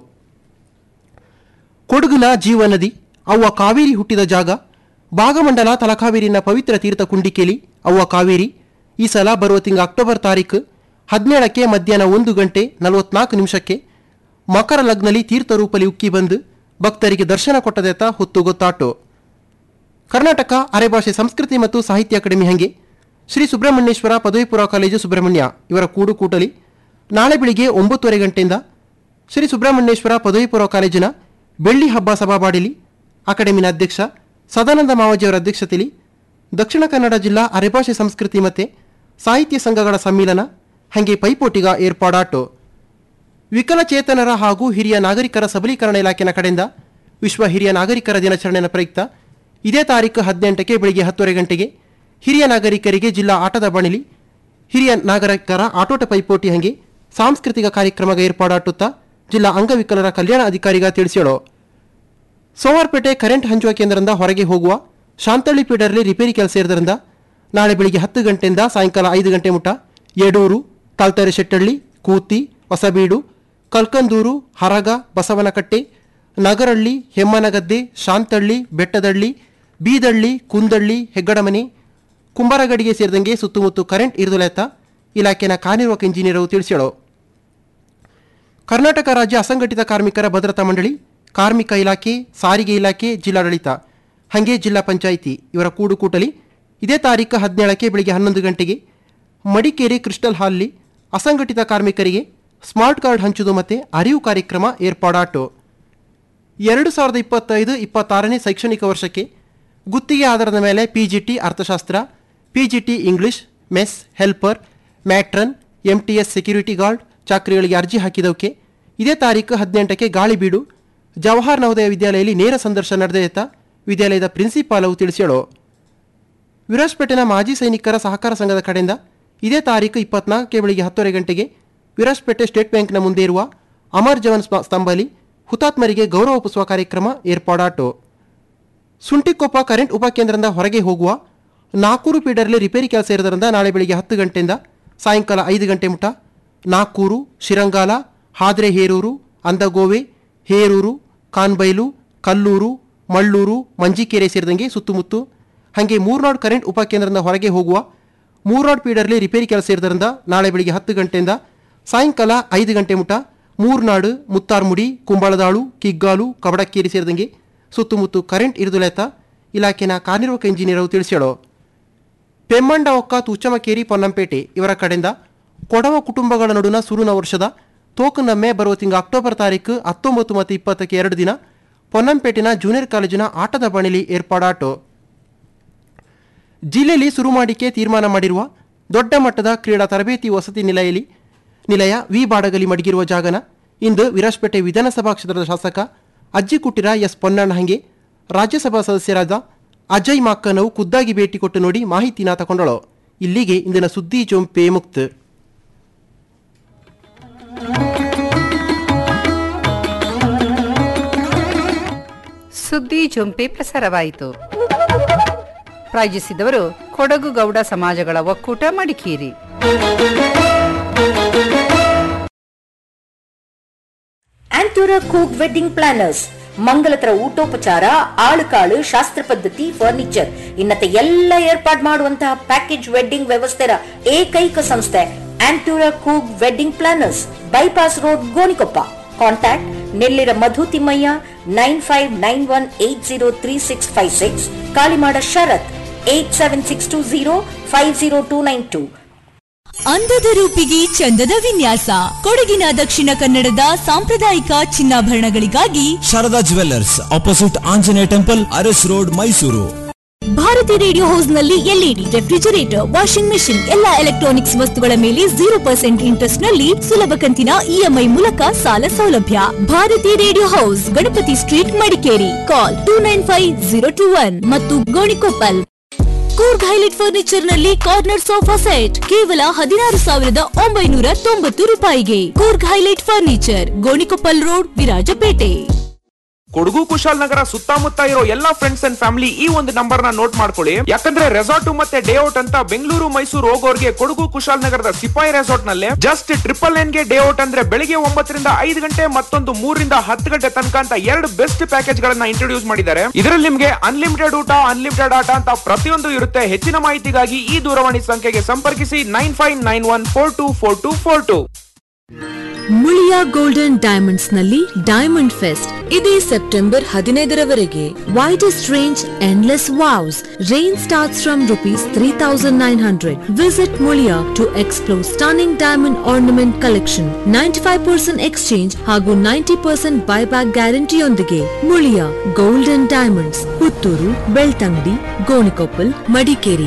ಕೊಡಗಿನ ಜೀವ ನದಿ ಅವ್ವ ಕಾವೇರಿ ಹುಟ್ಟಿದ ಜಾಗ ಭಾಗಮಂಡಲ ತಲಕಾವೇರಿನ ಪವಿತ್ರ ತೀರ್ಥ ಕುಂಡಿಕೇಲಿ ಅವ್ವ ಕಾವೇರಿ ಈ ಸಲ ಬರುವ ತಿಂಗ ಅಕ್ಟೋಬರ್ ತಾರೀಕು ಹದಿನೇಳಕ್ಕೆ ಮಧ್ಯಾಹ್ನ ಒಂದು ಗಂಟೆ ನಲವತ್ನಾಲ್ಕು ನಿಮಿಷಕ್ಕೆ ಮಕರ ಲಗ್ನಲ್ಲಿ ತೀರ್ಥ ರೂಪಲಿ ಉಕ್ಕಿ ಬಂದು ಭಕ್ತರಿಗೆ ದರ್ಶನ ಕೊಟ್ಟದೆತ ಹೊತ್ತು ಗೊತ್ತಾಟು ಕರ್ನಾಟಕ ಅರೆಭಾಷೆ ಸಂಸ್ಕೃತಿ ಮತ್ತು ಸಾಹಿತ್ಯ ಅಕಾಡೆಮಿ ಹಂಗೆ ಶ್ರೀ ಸುಬ್ರಹ್ಮಣ್ಯೇಶ್ವರ ಪದವಿ ಪೂರ್ವ ಕಾಲೇಜು ಸುಬ್ರಹ್ಮಣ್ಯ ಇವರ ಕೂಡುಕೂಟಲಿ ನಾಳೆ ಬೆಳಿಗ್ಗೆ ಒಂಬತ್ತುವರೆ ಗಂಟೆಯಿಂದ ಶ್ರೀ ಸುಬ್ರಹ್ಮಣ್ಯೇಶ್ವರ ಪದವಿ ಪೂರ್ವ ಕಾಲೇಜಿನ ಬೆಳ್ಳಿ ಹಬ್ಬ ಸಭಾಬಾಡಿಲಿ ಅಕಾಡೆಮಿನ ಅಧ್ಯಕ್ಷ ಸದಾನಂದ ಮಾವಜಿಯವರ ಅಧ್ಯಕ್ಷತೆಯಲ್ಲಿ ದಕ್ಷಿಣ ಕನ್ನಡ ಜಿಲ್ಲಾ ಅರೆಭಾಷೆ ಸಂಸ್ಕೃತಿ ಮತ್ತು ಸಾಹಿತ್ಯ ಸಂಘಗಳ ಸಮ್ಮಿಲನ ಹಾಗೆ ಪೈಪೋಟಿಗ ಏರ್ಪಾಡಾಟು ವಿಕಲಚೇತನರ ಹಾಗೂ ಹಿರಿಯ ನಾಗರಿಕರ ಸಬಲೀಕರಣ ಇಲಾಖೆನ ಕಡೆಯಿಂದ ವಿಶ್ವ ಹಿರಿಯ ನಾಗರಿಕರ ದಿನಾಚರಣೆಯ ಪ್ರಯುಕ್ತ ಇದೇ ತಾರೀಕು ಹದಿನೆಂಟಕ್ಕೆ ಬೆಳಿಗ್ಗೆ ಹತ್ತುವರೆ ಗಂಟೆಗೆ ಹಿರಿಯ ನಾಗರಿಕರಿಗೆ ಜಿಲ್ಲಾ ಆಟದ ಬಣಿಲಿ ಹಿರಿಯ ನಾಗರಿಕರ ಆಟೋಟ ಪೈಪೋಟಿ ಹಂಗೆ ಸಾಂಸ್ಕೃತಿಕ ಕಾರ್ಯಕ್ರಮಗ ಏರ್ಪಾಡಾಟುತ್ತಾ ಜಿಲ್ಲಾ ಅಂಗವಿಕಲರ ಕಲ್ಯಾಣ ಅಧಿಕಾರಿಗ ತಿಳಿಸ್ಯಾಳೋ ಸೋಮವಾರಪೇಟೆ ಕರೆಂಟ್ ಹಂಚುವ ಕೇಂದ್ರದಿಂದ ಹೊರಗೆ ಹೋಗುವ ಶಾಂತಳ್ಳಿ ಪೀಡರ್ಲಿ ರಿಪೇರಿ ಕೆಲಸ ಇರೋದ್ರಿಂದ ನಾಳೆ ಬೆಳಿಗ್ಗೆ ಹತ್ತು ಗಂಟೆಯಿಂದ ಸಾಯಂಕಾಲ ಐದು ಗಂಟೆ ಮುಟ ಯಡೂರು ತಾಲ್ತಾರೆ ಶೆಟ್ಟಳ್ಳಿ ಕೂತಿ ಹೊಸಬೀಡು ಕಲ್ಕಂದೂರು ಹರಗ ಬಸವನಕಟ್ಟೆ ನಗರಳ್ಳಿ ಹೆಮ್ಮನಗದ್ದೆ ಶಾಂತಳ್ಳಿ ಬೆಟ್ಟದಳ್ಳಿ ಬೀದಳ್ಳಿ ಕುಂದಳ್ಳಿ ಹೆಗ್ಗಡಮನೆ ಕುಂಬಾರಗಡಿಗೆ ಸೇರಿದಂಗೆ ಸುತ್ತಮುತ್ತ ಕರೆಂಟ್ ಇರುದಲೆತ್ತ ಇಲಾಖೆನ ಕಾರ್ಯನಿರ್ವಾಹಕ ಇಂಜಿನಿಯರ್ ತಿಳಿಸ್ಯಾಳೋ ಕರ್ನಾಟಕ ರಾಜ್ಯ ಅಸಂಘಟಿತ ಕಾರ್ಮಿಕರ ಭದ್ರತಾ ಮಂಡಳಿ ಕಾರ್ಮಿಕ ಇಲಾಖೆ ಸಾರಿಗೆ ಇಲಾಖೆ ಜಿಲ್ಲಾಡಳಿತ ಹಾಗೆ ಜಿಲ್ಲಾ ಪಂಚಾಯಿತಿ ಇವರ ಕೂಡುಕೂಟಲಿ ಇದೇ ತಾರೀಕು ಹದಿನೇಳಕ್ಕೆ ಬೆಳಿಗ್ಗೆ ಹನ್ನೊಂದು ಗಂಟೆಗೆ ಮಡಿಕೇರಿ ಕ್ರಿಸ್ಟಲ್ ಹಾಲ್ಲಿ ಅಸಂಘಟಿತ ಕಾರ್ಮಿಕರಿಗೆ ಸ್ಮಾರ್ಟ್ ಕಾರ್ಡ್ ಹಂಚುವುದು ಮತ್ತು ಅರಿವು ಕಾರ್ಯಕ್ರಮ ಏರ್ಪಾಡಾಟು ಎರಡು ಸಾವಿರದ ಇಪ್ಪತ್ತೈದು ಇಪ್ಪತ್ತಾರನೇ ಶೈಕ್ಷಣಿಕ ವರ್ಷಕ್ಕೆ ಗುತ್ತಿಗೆ ಆಧಾರದ ಮೇಲೆ ಪಿಜಿಟಿ ಅರ್ಥಶಾಸ್ತ್ರ PGT English mess helper matron MTS security guard ಚಾಕ್ರಿಗಳಿಗೆ ಅರ್ಜಿ ಹಾಕಿದವಕ್ಕೆ ಇದೇ ತಾರೀಕು ಹದಿನೆಂಟಕ್ಕೆ ಗಾಳಿಬೀಡು ಜವಾಹರ್ ನವೋದಯ ವಿದ್ಯಾಲಯದಲ್ಲಿ ನೇರ ಸಂದರ್ಶನ ನಡೆದೆತ್ತ ವಿದ್ಯಾಲಯದ ಪ್ರಿನ್ಸಿಪಾಲ್ ಅವು ತಿಳಿಸ್ಯಾಳೋ ವಿರಾಜ್ಪೇಟೆನ ಮಾಜಿ ಸೈನಿಕರ ಸಹಕಾರ ಸಂಘದ ಕಡೆಯಿಂದ ಇದೇ ತಾರೀಕು ಇಪ್ಪತ್ನಾಲ್ಕಕ್ಕೆ ಬೆಳಿಗ್ಗೆ ಹತ್ತುವರೆ ಗಂಟೆಗೆ ವಿರಾಜ್ಪೇಟೆ ಸ್ಟೇಟ್ ಬ್ಯಾಂಕ್ನ ಮುಂದೆ ಇರುವ ಅಮರ್ ಜವನ್ ಸ್ಮ- ಸ್ತಂಭಲಿ ಹುತಾತ್ಮರಿಗೆ ಗೌರವ ಒಪ್ಪಿಸುವ ಕಾರ್ಯಕ್ರಮ ಏರ್ಪಾಡಾಟು ಸುಂಟಿಕೊಪ್ಪ ಕರೆಂಟ್ ಉಪಕೇಂದ್ರದಿಂದ ಹೊರಗೆ ಹೋಗುವ ನಾಲ್ಕೂರು ಪೀಡರ್ಲಿ ರಿಪೇರಿ ಕೆಲಸ ಇರೋದ್ರಿಂದ ನಾಳೆ ಬೆಳಿಗ್ಗೆ ಹತ್ತು ಗಂಟೆಯಿಂದ ಸಾಯಂಕಾಲ ಐದು ಗಂಟೆ ಮುಟ ನಾಲ್ಕೂರು ಶಿರಂಗಾಲ ಹಾದ್ರೆ ಹೇರೂರು ಅಂದಗೋವೆ ಹೇರೂರು ಕಾನ್ಬೈಲು ಕಲ್ಲೂರು ಮಳ್ಳೂರು ಮಂಜಿಕೆರೆ ಸೇರಿದಂಗೆ ಸುತ್ತಮುತ್ತು ಹಾಗೆ ಮೂರ್ನಾಡ್ ಕರೆಂಟ್ ಉಪಕೇಂದ್ರದಿಂದ ಹೊರಗೆ ಹೋಗುವ ಮೂರ್ನಾಡ್ ಪೀಡರ್ಲಿ ರಿಪೇರಿ ಕೆಲಸ ಇರೋದ್ರಿಂದ ನಾಳೆ ಬೆಳಿಗ್ಗೆ ಹತ್ತು ಗಂಟೆಯಿಂದ ಸಾಯಂಕಾಲ ಐದು ಗಂಟೆ ಮುಟ ಮೂರ್ನಾಡು ಮುತ್ತಾರ್ಮುಡಿ ಕುಂಬಳದಾಳು ಕಿಗ್ಗಾಲು ಕಬಡಕ್ಕೇರಿ ಸೇರಿದಂಗೆ ಸುತ್ತಮುತ್ತ ಕರೆಂಟ್ ಇರುದುಲೆತ್ತ ಇಲಾಖೆನ ಕಾರ್ಯನಿರ್ವಾಹಕ ಇಂಜಿನಿಯರ್ ಅವು ತಿಳಿಸ್ಯಾಳೋ ಪೆಮ್ಮಂಡ ಒಕ್ಕ ತುಚ್ಚಮಕೇರಿ ಪೊನ್ನಂಪೇಟೆ ಇವರ ಕಡೆಯಿಂದ ಕೊಡವ ಕುಟುಂಬಗಳ ನಡುವಿನ ಸುರುನ ವರ್ಷದ ತೋಕನಮ್ಮೆ ಬರುವ ತಿಂಗ ಅಕ್ಟೋಬರ್ ತಾರೀಕು ಹತ್ತೊಂಬತ್ತು ಮತ್ತು ಇಪ್ಪತ್ತಕ್ಕೆ ಎರಡು ದಿನ ಪೊನ್ನಂಪೇಟಿನ ಜೂನಿಯರ್ ಕಾಲೇಜಿನ ಆಟದ ಬಣಿಲಿ ಏರ್ಪಾಡಾಟು ಜಿಲ್ಲೆಯಲ್ಲಿ ಶುರು ಮಾಡಿಕೆ ತೀರ್ಮಾನ ಮಾಡಿರುವ ದೊಡ್ಡ ಮಟ್ಟದ ಕ್ರೀಡಾ ತರಬೇತಿ ವಸತಿ ನಿಲಯಲಿ ನಿಲಯ ವಿ ಬಾಡಗಲಿ ಮಡಗಿರುವ ಜಾಗನ ಇಂದು ವಿರಾಜಪೇಟೆ ವಿಧಾನಸಭಾ ಕ್ಷೇತ್ರದ ಶಾಸಕ ಅಜ್ಜಿಕುಟ್ಟಿರ ಎಸ್ ಪೊನ್ನಣ್ಣ ಹಂಗೆ ರಾಜ್ಯಸಭಾ ಸದಸ್ಯರಾದ ಅಜಯ್ ಮಾಕ್ಕನವು ಖುದ್ದಾಗಿ ಭೇಟಿ ಕೊಟ್ಟು ನೋಡಿ ಮಾಹಿತಿನ ತಗೊಂಡಳು ಇಲ್ಲಿಗೆ ಇಂದಿನ ಸುದ್ದಿ ಜೊಂಪೆ ಮುಕ್ತ ಸುದ್ದಿ ಜೊಂಪೆ ಪ್ರಸಾರವಾಯಿತು ಪ್ರಾಯೋಜಿಸಿದವರು ಕೊಡಗು ಗೌಡ ಸಮಾಜಗಳ ಒಕ್ಕೂಟ ಮಡಿಕೇರಿ ಆಂಟೂರ ಕೂಕ್ ವೆಡ್ಡಿಂಗ್ ಪ್ಲಾನರ್ಸ್ ಮಂಗಲತರ ಊಟೋಪಚಾರ ಆಳುಕಾಳು ಶಾಸ್ತ್ರ ಪದ್ಧತಿ ಫರ್ನಿಚರ್ ಇನ್ನತೆ ಎಲ್ಲ ಏರ್ಪಾಡು ಮಾಡುವಂತಹ ಪ್ಯಾಕೇಜ್ ವೆಡ್ಡಿಂಗ್ ವ್ಯವಸ್ಥೆಯ ಏಕೈಕ ಸಂಸ್ಥೆ ಆಂಟೂರ ಕೂಗ್ wedding planners bypass road Gonikoppa contact Nellira Madhu Thimmaiah nine five nine one eight zero three six five six Kalimada Sharath eight seven six two zero five zero two nine two ಅಂದದ ರೂಪಿಗೆ ಚಂದದ ವಿನ್ಯಾಸ ಕೊಡಗಿನ ದಕ್ಷಿಣ ಕನ್ನಡದ ಸಾಂಪ್ರದಾಯಿಕ ಚಿನ್ನಾಭರಣಗಳಿಗಾಗಿ Sharada jewellers opposite Anjaneya temple Arasu road Mysuru Bharati radio house ನಲ್ಲಿ ಎಲ್ಇಡಿ ರೆಫ್ರಿಜರೇಟರ್ ವಾಷಿಂಗ್ ಮೆಷಿನ್ ಎಲ್ಲಾ ಎಲೆಕ್ಟ್ರಾನಿಕ್ಸ್ ವಸ್ತುಗಳ ಮೇಲೆ ಜೀರೋ ಪರ್ಸೆಂಟ್ ಇಂಟ್ರೆಸ್ಟ್ ನಲ್ಲಿ ಸುಲಭ ಕಂತಿನ ಇಎಂಐ ಮೂಲಕ ಸಾಲ ಸೌಲಭ್ಯ Bharati radio house Ganapati street Madikeri call two nine five zero two one ಮತ್ತು ಗೋಣಿಕೊಪ್ಪಲ್ ಕೂರ್ಗ್ ಹೈಲೈಟ್ ಫರ್ನಿಚರ್ ನಲ್ಲಿ ಕಾರ್ನರ್ ಸೋಫಾ ಸೆಟ್ ಕೇವಲ ಹದಿನಾರು ಸಾವಿರದ ಒಂಬೈನೂರ ತೊಂಬತ್ತು ರೂಪಾಯಿಗೆ Coorg highlight furniture Gonikoppal road Virajpet Kodagu Kushalnagar ಸುತ್ತಮುತ್ತ ಇರೋ ಎಲ್ಲಾ ಫ್ರೆಂಡ್ಸ್ ಅಂಡ್ ಫ್ಯಾಮಿಲಿ ಈ ಒಂದು ನಂಬರ್ ನ ನೋಟ್ ಮಾಡ್ಕೊಳ್ಳಿ ಯಾಕಂದ್ರೆ ರೆಸಾರ್ಟ್ ಮತ್ತೆ ಡೇ ಔಟ್ ಅಂತ ಬೆಂಗಳೂರು ಮೈಸೂರು ಹೋಗೋರ್ಗೆ ಕೊಡಗು ಕುಶಾಲನಗರದ ಸಿಪಾಯಿ ರೆಸಾರ್ಟ್ ನಲ್ಲಿ ಜಸ್ಟ್ ಟ್ರಿಪಲ್ ನೈನ್ ಗೆ ಡೇ ಔಟ್ ಅಂದ್ರೆ ಬೆಳಿಗ್ಗೆ ಒಂಬತ್ತರಿಂದ ಐದು ಗಂಟೆ ಮತ್ತೊಂದು ಮೂರರಿಂದ ಹತ್ತು ಗಂಟೆ ತನಕ ಅಂತ ಎರಡು ಬೆಸ್ಟ್ ಪ್ಯಾಕೇಜ್ ಗಳನ್ನ ಇಂಟ್ರೊಡ್ಯೂಸ್ ಮಾಡಿದ್ದಾರೆ ಇದರಲ್ಲಿ ನಿಮ್ಗೆ ಅನ್ಲಿಮಿಟೆಡ್ ಊಟ ಅನ್ಲಿಮಿಟೆಡ್ ಆಟ ಅಂತ ಪ್ರತಿಯೊಂದು ಇರುತ್ತೆ ಹೆಚ್ಚಿನ ಮಾಹಿತಿಗಾಗಿ ಈ ದೂರವಾಣಿ ಸಂಖ್ಯೆಗೆ ಸಂಪರ್ಕಿಸಿ nine five nine one four two four two four two Muliya golden diamonds ನಲ್ಲಿ ಡೈಮಂಡ್ ಫೆಸ್ಟ್ ಇದೇ ಸೆಪ್ಟೆಂಬರ್ ಹದಿನೈದರವರೆಗೆ widest range endless wows range starts from rupees three thousand nine hundred visit Muliya to explore stunning diamond ornament collection ninety five percent exchange ಹಾಗೂ ninety percent buyback ಗ್ಯಾರಂಟಿಯೊಂದಿಗೆ Muliya golden diamonds Puttur Belthangady Gonikoppal Madikeri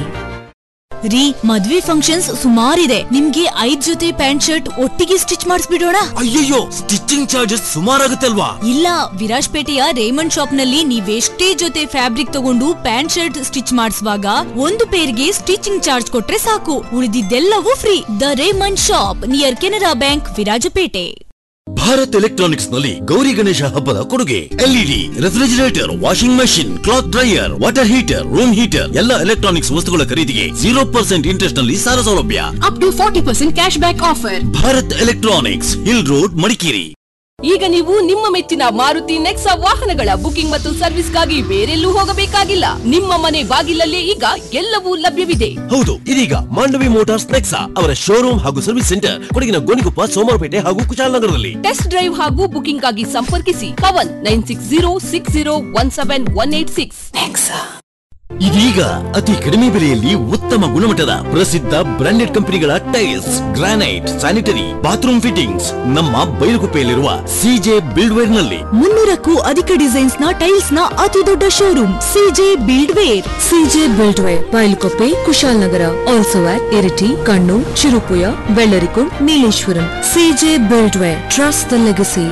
ರೀ ಮದ್ವೆ functions ಸುಮಾರಿದೆ ನಿಮ್ಗೆ ಐದ್ ಜೊತೆ ಪ್ಯಾಂಟ್ ಶರ್ಟ್ ಒಟ್ಟಿಗೆ stitch ಮಾಡಿಸ್ಬಿಡೋಣ ಅಯ್ಯಯ್ಯೋ ಸ್ಟಿಚಿಂಗ್ ಚಾರ್ಜಸ್ ಸುಮಾರಾಗುತ್ತಲ್ವಾ ಇಲ್ಲ ವಿರಾಜ್ಪೇಟೆಯ ರೇಮಂಡ್ ಶಾಪ್ ನಲ್ಲಿ ನೀವೆಷ್ಟೇ ಜೊತೆ ಫ್ಯಾಬ್ರಿಕ್ ತಗೊಂಡು ಪ್ಯಾಂಟ್ ಶರ್ಟ್ ಸ್ಟಿಚ್ ಮಾಡಿಸುವಾಗ ಒಂದು ಪೇರ್ಗೆ ಸ್ಟಿಚಿಂಗ್ ಚಾರ್ಜ್ ಕೊಟ್ರೆ ಸಾಕು ಉಳಿದಿದ್ದೆಲ್ಲವೂ free the Raymond shop near Canara bank Virajpet Bharat electronics ನಲ್ಲಿ ಗೌರಿ ಗಣೇಶ ಹಬ್ಬದ ಕೊಡುಗೆ LED refrigerator washing machine cloth dryer water heater room heater ಎಲ್ಲ ಎಲೆಕ್ಟ್ರಾನಿಕ್ಸ್ ವಸ್ತುಗಳ ಖರೀದಿಗೆ ಜೀರೋ ಪರ್ಸೆಂಟ್ ಇಂಟ್ರೆಸ್ಟ್ ನಲ್ಲಿ ಸಾಲ ಸೌಲಭ್ಯ up to forty percent cash back offer Bharat electronics hill road Madikeri ಈಗ ನೀವು ನಿಮ್ಮ ಮೆಚ್ಚಿನ ಮಾರುತಿ ನೆಕ್ಸಾ ವಾಹನಗಳ ಬುಕಿಂಗ್ ಮತ್ತು ಸರ್ವಿಸ್ಗಾಗಿ ಬೇರೆಲ್ಲೂ ಹೋಗಬೇಕಾಗಿಲ್ಲ ನಿಮ್ಮ ಮನೆ ಬಾಗಿಲಲ್ಲೇ ಈಗ ಎಲ್ಲವೂ ಲಭ್ಯವಿದೆ ಹೌದು ಇದೀಗ ಮಾಂಡವಿ ಮೋಟಾರ್ಸ್ ನೆಕ್ಸಾ ಅವರ ಶೋರೂಮ್ ಹಾಗೂ ಸರ್ವಿಸ್ ಸೆಂಟರ್ ಕೊಡಗಿನ ಗೋಣಿಕೊಪ್ಪ ಸೋಮವಾರಪೇಟೆ ಹಾಗೂ ಕುಶಾಲನಗರದಲ್ಲಿ ಟೆಸ್ಟ್ ಡ್ರೈವ್ ಹಾಗೂ ಬುಕಿಂಗ್ ಆಗಿ ಸಂಪರ್ಕಿಸಿ Pavan nine six zero six zero one seven one eight six ಇದೀಗ ಅತಿ ಕಡಿಮೆ ಬೆಲೆಯಲ್ಲಿ ಉತ್ತಮ ಗುಣಮಟ್ಟದ ಪ್ರಸಿದ್ಧ ಬ್ರಾಂಡೆಡ್ ಕಂಪನಿಗಳ tiles granite sanitary bathroom fittings ನಮ್ಮ ಬೈಲುಗುಪ್ಪೆಯಲ್ಲಿರುವ ಸಿಜೆ ಬಿಲ್ಡ್ವೇರ್ ನಲ್ಲಿ ಮುನ್ನೂರಕ್ಕೂ ಅಧಿಕ ಡಿಸೈನ್ಸ್ ನ ಟೈಲ್ಸ್ ನ ಅತಿ ದೊಡ್ಡ showroom CJ build ware CJ buildware Bylakuppe Kushalnagar also at Iritty Kannur Cherupuzha Bellarikund Nileshwaram CJ buildware trust the legacy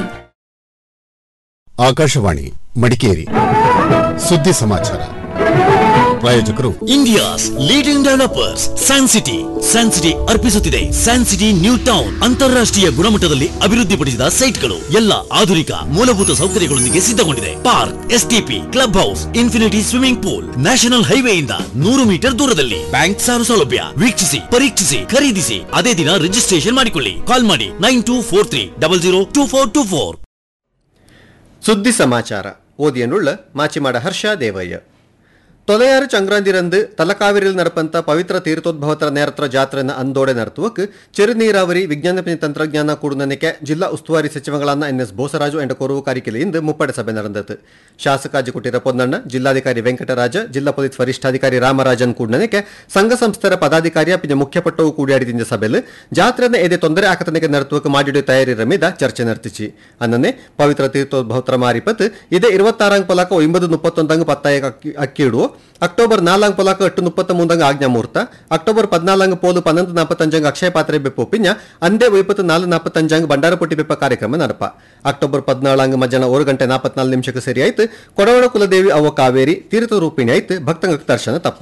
Akashvani Madikeri ಸುದ್ದಿ ಸಮಾಚಾರ ಪ್ರಾಯೋಜಕರು India's leading developers San city San city ಅರ್ಪಿಸುತ್ತಿದೆ ಸ್ಯಾನ್ ಸಿಟಿ ನ್ಯೂ ಟೌನ್ ಅಂತಾರಾಷ್ಟ್ರೀಯ ಗುಣಮಟ್ಟದಲ್ಲಿ ಅಭಿವೃದ್ಧಿಪಡಿಸಿದ ಸೈಟ್ಗಳು ಎಲ್ಲ ಆಧುನಿಕ ಮೂಲಭೂತ ಸೌಕರ್ಯಗಳೊಂದಿಗೆ ಸಿದ್ಧಗೊಂಡಿದೆ park STP club house infinity swimming pool national ಹೈವೇಯಿಂದ ನೂರು ಮೀಟರ್ ದೂರದಲ್ಲಿ ಬ್ಯಾಂಕ್ ಸಾಲ ಸೌಲಭ್ಯ ವೀಕ್ಷಿಸಿ ಪರೀಕ್ಷಿಸಿ ಖರೀದಿಸಿ ಅದೇ ದಿನ ರಿಜಿಸ್ಟ್ರೇಷನ್ ಮಾಡಿಕೊಳ್ಳಿ ಕಾಲ್ ಮಾಡಿ nine two four three double zero two four two four ಸುದ್ದಿ ಸಮಾಚಾರ ಓದಿಯನುಳ್ಳ ಮಾಚಿಮಾಡ ಹರ್ಷ ದೇವಯ್ಯ ತೊಲೆಯಾರು ಚಂಗ್ರಾಂದಿರಂದು ತಲಕಾವೇರಿಯಲ್ಲಿ ನಡಪಂತ ಪವಿತ್ರ ತೀರ್ಥೋದ್ಭವತರ ನೇರತ್ರ ಜಾತ್ರೆನ ಅಂದೋಡೆ ನಡತುವಕ್ ಚೆರು ನೀರಾವರಿ ವಿಜ್ಞಾನ ಪಿನ ತಂತ್ರಜ್ಞಾನ ಕೂಡುನನಿಕೆ ಜಿಲ್ಲಾ ಉಸ್ತುವಾರಿ ಸಚಿವಗಳಾದ ಎನ್ ಎಸ್ ಬೋಸರಾಜು ಎಂಡ ಕೊರವು ಕಾರಿಕೆಲೆಯಿಂದ ಮುಪ್ಪಡೆ ಸಭೆ ನಡೆದತು ಶಾಸಕಾಜಿ ಕೊಟ್ಟಿರ ಪೊನ್ನಣ್ಣ ಜಿಲ್ಲಾಧಿಕಾರಿ ವೆಂಕಟರಾಜ ಜಿಲ್ಲಾ ಪೊಲೀಸ್ ವರಿಷ್ಠಾಧಿಕಾರಿ ರಾಮರಾಜನ್ ಕೂಡನನಿಕೆ ಸಂಘ ಸಂಸ್ಥೆರ ಪದಾಧಿಕಾರಿಯ ಪಿನ ಮುಖ್ಯ ಪಟ್ಟವು ಕೂಡಿಯಾಡಿದಿಂದ ಸಭೆಲು ಜಾತ್ರೆನ ಎದೆ ತೊಂದರೆ ಆಕತನಿಗೆ ನಡತುವಕ್ ಮಾಡಿಡು ತಯಾರಿ ಮೀದ ಚರ್ಚೆ ನಡೆತಿಚಿ ಅನ್ನನೆ ಪವಿತ್ರ ತೀರ್ಥೋದ್ಭವತರ ಮಾರಿಪತ್ ಇದೇ ಇರುವತ್ತಾರಂಗ್ ಪಲಕ ಒಂಬದು ಮುಪ್ಪತ್ತೊಂದಂಗ್ ಪತ್ತಾಯ ಅಕ್ಕಿ ಇಡುವ ಅಕ್ಟೋಬರ್ ನಾಲ್ಕು ಪೊಲಾಕ ಎಟ್ಟು ಮುಪ್ಪತ್ತ ಮೂಂದಂಗ ಆಜ್ಞಾ ಮುಹೂರ್ತ ಅಕ್ಟೋಬರ್ ಪದ್ನಾಲ್ಕು ಪೋಲು ಪನ್ನೊಂದು ನಾಪತ್ತಂಜಂಗ ಅಕ್ಷಯ ಪಾತ್ರೆ ಬೆಪ್ಪು ಪಿಂಜ ಅಂದೇ ಒಯ್ಪತ್ತು ನಾಲ್ಕು ನಾಪತ್ತಂಜಂಗ ಬಂಡಾರಪಟ್ಟಿ ಬೆಪ್ಪ ಕಾರ್ಯಕ್ರಮ ನಡಪ ಅಕ್ಟೋಬರ್ ಪದ್ನಾಳಂಗ ಮಧ್ಯಾಹ್ನ ಒಂದು ಗಂಟೆ ನಾಪತ್ನಾಲ್ಕು ನಿಮಿಷಕ್ಕೆ ಸರಿ ಆಯ್ತು ಕೊಡವಳ ಕುಲದೇವಿ ಅವ್ವ ಕಾವೇರಿ ತೀರ್ಥ ರೂಪಿಣಿ ಆಯ್ತು ಭಕ್ತಂಗ ದರ್ಶನ ತಪ್ಪ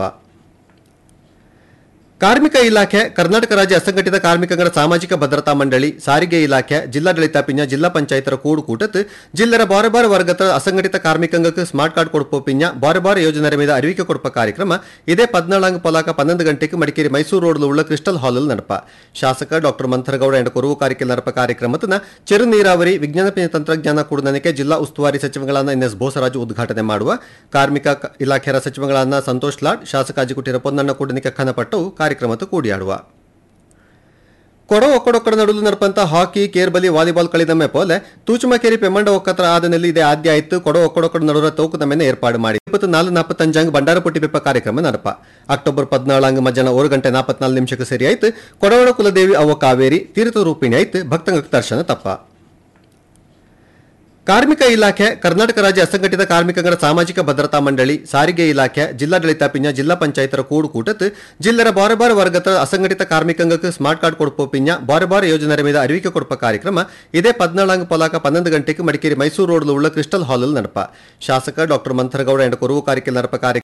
ಕಾರ್ಮಿಕ ಇಲಾಖೆ ಕರ್ನಾಟಕ ರಾಜ್ಯ ಅಸಂಘಟಿತ ಕಾರ್ಮಿಕರ ಸಾಮಾಜಿಕ ಭದ್ರತಾ ಮಂಡಳಿ ಸಾರಿಗೆ ಇಲಾಖೆ ಜಿಲ್ಲಾಡಳಿತ ಪಿಂಜ ಜಿಲ್ಲಾ ಪಂಚಾಯತರ ಕೂಡು ಕೂಟತ್ ಜಿಲ್ಲರ ಬಾರೆ ಬಾರೆ ವರ್ಗದ ಅಸಂಘಟಿತ ಕಾರ್ಮಿಕಂಗಕ್ಕೆ ಸ್ಮಾರ್ಟ್ ಕಾರ್ಡ್ ಕೊಡ್ಪೋ ಪಿಂಜ ಬಾರೆ ಬಾರೆ ಯೋಜನೆ ಮೇಲೆ ಅರಿವಿಕೆ ಕೊಡ್ಪ ಕಾರ್ಯಕ್ರಮ ಇದೇ ಪದ್ನಾಳಂಗ ಪೊಲಾಕ ಪನ್ನೊಂದು ಗಂಟೆಗೆ ಮಡಿಕೇರಿ ಮೈಸೂರು ರೋಡ್ ಉಳ್ಳ ಕ್ರಿಸ್ಟಲ್ ಹಾಲ್ ನಡಪ ಶಾಸಕ ಡಾಕ್ಟರ್ ಮಂಥರಗೌಡ ಎಂಡ ಕೊರುವು ಕಾರಿಕೆ ನಡಪ ಕಾರ್ಯಕ್ರಮತನ ಚೆರು ನೀರಾವರಿ ವಿಜ್ಞಾನ ಪಿಂಜ ತಂತ್ರಜ್ಞಾನ ಕೂಡನಕ್ಕೆ ಜಿಲ್ಲಾ ಉಸ್ತುವಾರಿ ಸಚಿವಗಳಾದ ಎನ್ ಎಸ್ ಬೋಸರಾಜು ಉದ್ಘಾಟನೆ ಮಾಡುವ ಕಾರ್ಮಿಕ ಕ- ಇಲಾಖೆಯ ಸಚಿವಗಳಾದ ಸಂತೋಷ್ ಲಾಡ್ ಶಾಸಕ ಅಜಿಕುಟಿರ ಪೊನ್ನಣ್ಣ ಕೂಡನಿಕೆ ಖನಪಟ್ಟವು ಕಾರ್ಯಕ್ರಮದ ಕೂಡಿಯಾಡುವ ಕೊಡ ಒಕ್ಕಡೊಕ್ಕಡ ನಡುಲು ನಡಪಂತ ಹಾಕಿ ಕೇರ್ಬಲಿ ವಾಲಿಬಾಲ್ ಕಳಿದಮ್ಮೆ ಪೋಲೆ ತೂಚುಮಕೇರಿ ಪೆಮ್ಮಂಡ ಒಕ್ಕತ್ರ ಆದನಲ್ಲಿ ಇದೇ ಆದ್ಯ ಆಯ್ತು ಕೊಡ ಒಕ್ಕಡೊಕ್ಕಡ ನಡುವ ತೋಕು ನಮ್ಮೆನೆ ಏರ್ಪಾಡು ಮಾಡಿ ಇಪ್ಪತ್ತು ನಾಲ್ಕು ನಾಪತ್ತಂಜಂಗ್ ಬಂಡಾರಪಟ್ಟಿ ಬೆಪ್ಪ ಕಾರ್ಯಕ್ರಮ ನಡಪ ಅಕ್ಟೋಬರ್ ಪದ್ನಾಳಂಗ್ ಮಧ್ಯಾಹ್ನ ಒಂದು ಗಂಟೆ ನಾಪತ್ನಾಲ್ಕು ನಿಮಿಷಕ್ಕೆ ಸರಿ ಆಯ್ತು ಕೊಡವಳ ಕುಲದೇವಿ ಅವ್ವ ಕಾವೇರಿ ತೀರ್ಥ ರೂಪಿಣಿ ಆಯ್ತು ಭಕ್ತಂಗ ದರ್ಶನ ತಪ್ಪ ಕಾರ್ಮಿಕ ಇಲಾಖೆ ಕರ್ನಾಟಕ ರಾಜ್ಯ ಅಸಂಘಟಿತ ಕಾರ್ಮಿಕರ ಸಾಮಾಜಿಕ ಭದ್ರತಾ ಮಂಡಳಿ ಸಾರಿಗೆ ಇಲಾಖೆ ಜಿಲ್ಲಾಡಳಿತ ಪಿಂಜ ಜಿಲ್ಲಾ ಪಂಚಾಯತರ ಕೂಡು ಕೂಟತ್ ಜಿಲ್ಲರ ಬಾರೆ ಬಾರೆ ವರ್ಗದ ಅಸಂಘಟಿತ ಕಾರ್ಮಿಕಂಗಕ್ಕೆ ಸ್ಮಾರ್ಟ್ ಕಾರ್ಡ್ ಕೊಡ್ಪೋ ಪಿಂಜ ಬಾರೆ ಬಾರೆ ಯೋಜನೆ ಮೇಲೆ ಅರಿವಿಕೆ ಕೊಡ್ಪ ಕಾರ್ಯಕ್ರಮ ಇದೇ ಪದ್ನಾಳಂಗ ಪೊಲಾಕ ಪನ್ನೊಂದು ಗಂಟೆಗೆ ಮಡಿಕೇರಿ ಮೈಸೂರು ರೋಡ್ ಉಳ್ಳ ಕ್ರಿಸ್ಟಲ್ ಹಾಲ್ ನಡಪ ಶಾಸಕ ಡಾಕ್ಟರ್ ಮಂಥರಗೌಡ ಎಂಡ ಕೊರುವು ಕಾರಿಕೆ ನಡಪ ಕಾರ್ಯಕ್ರಮ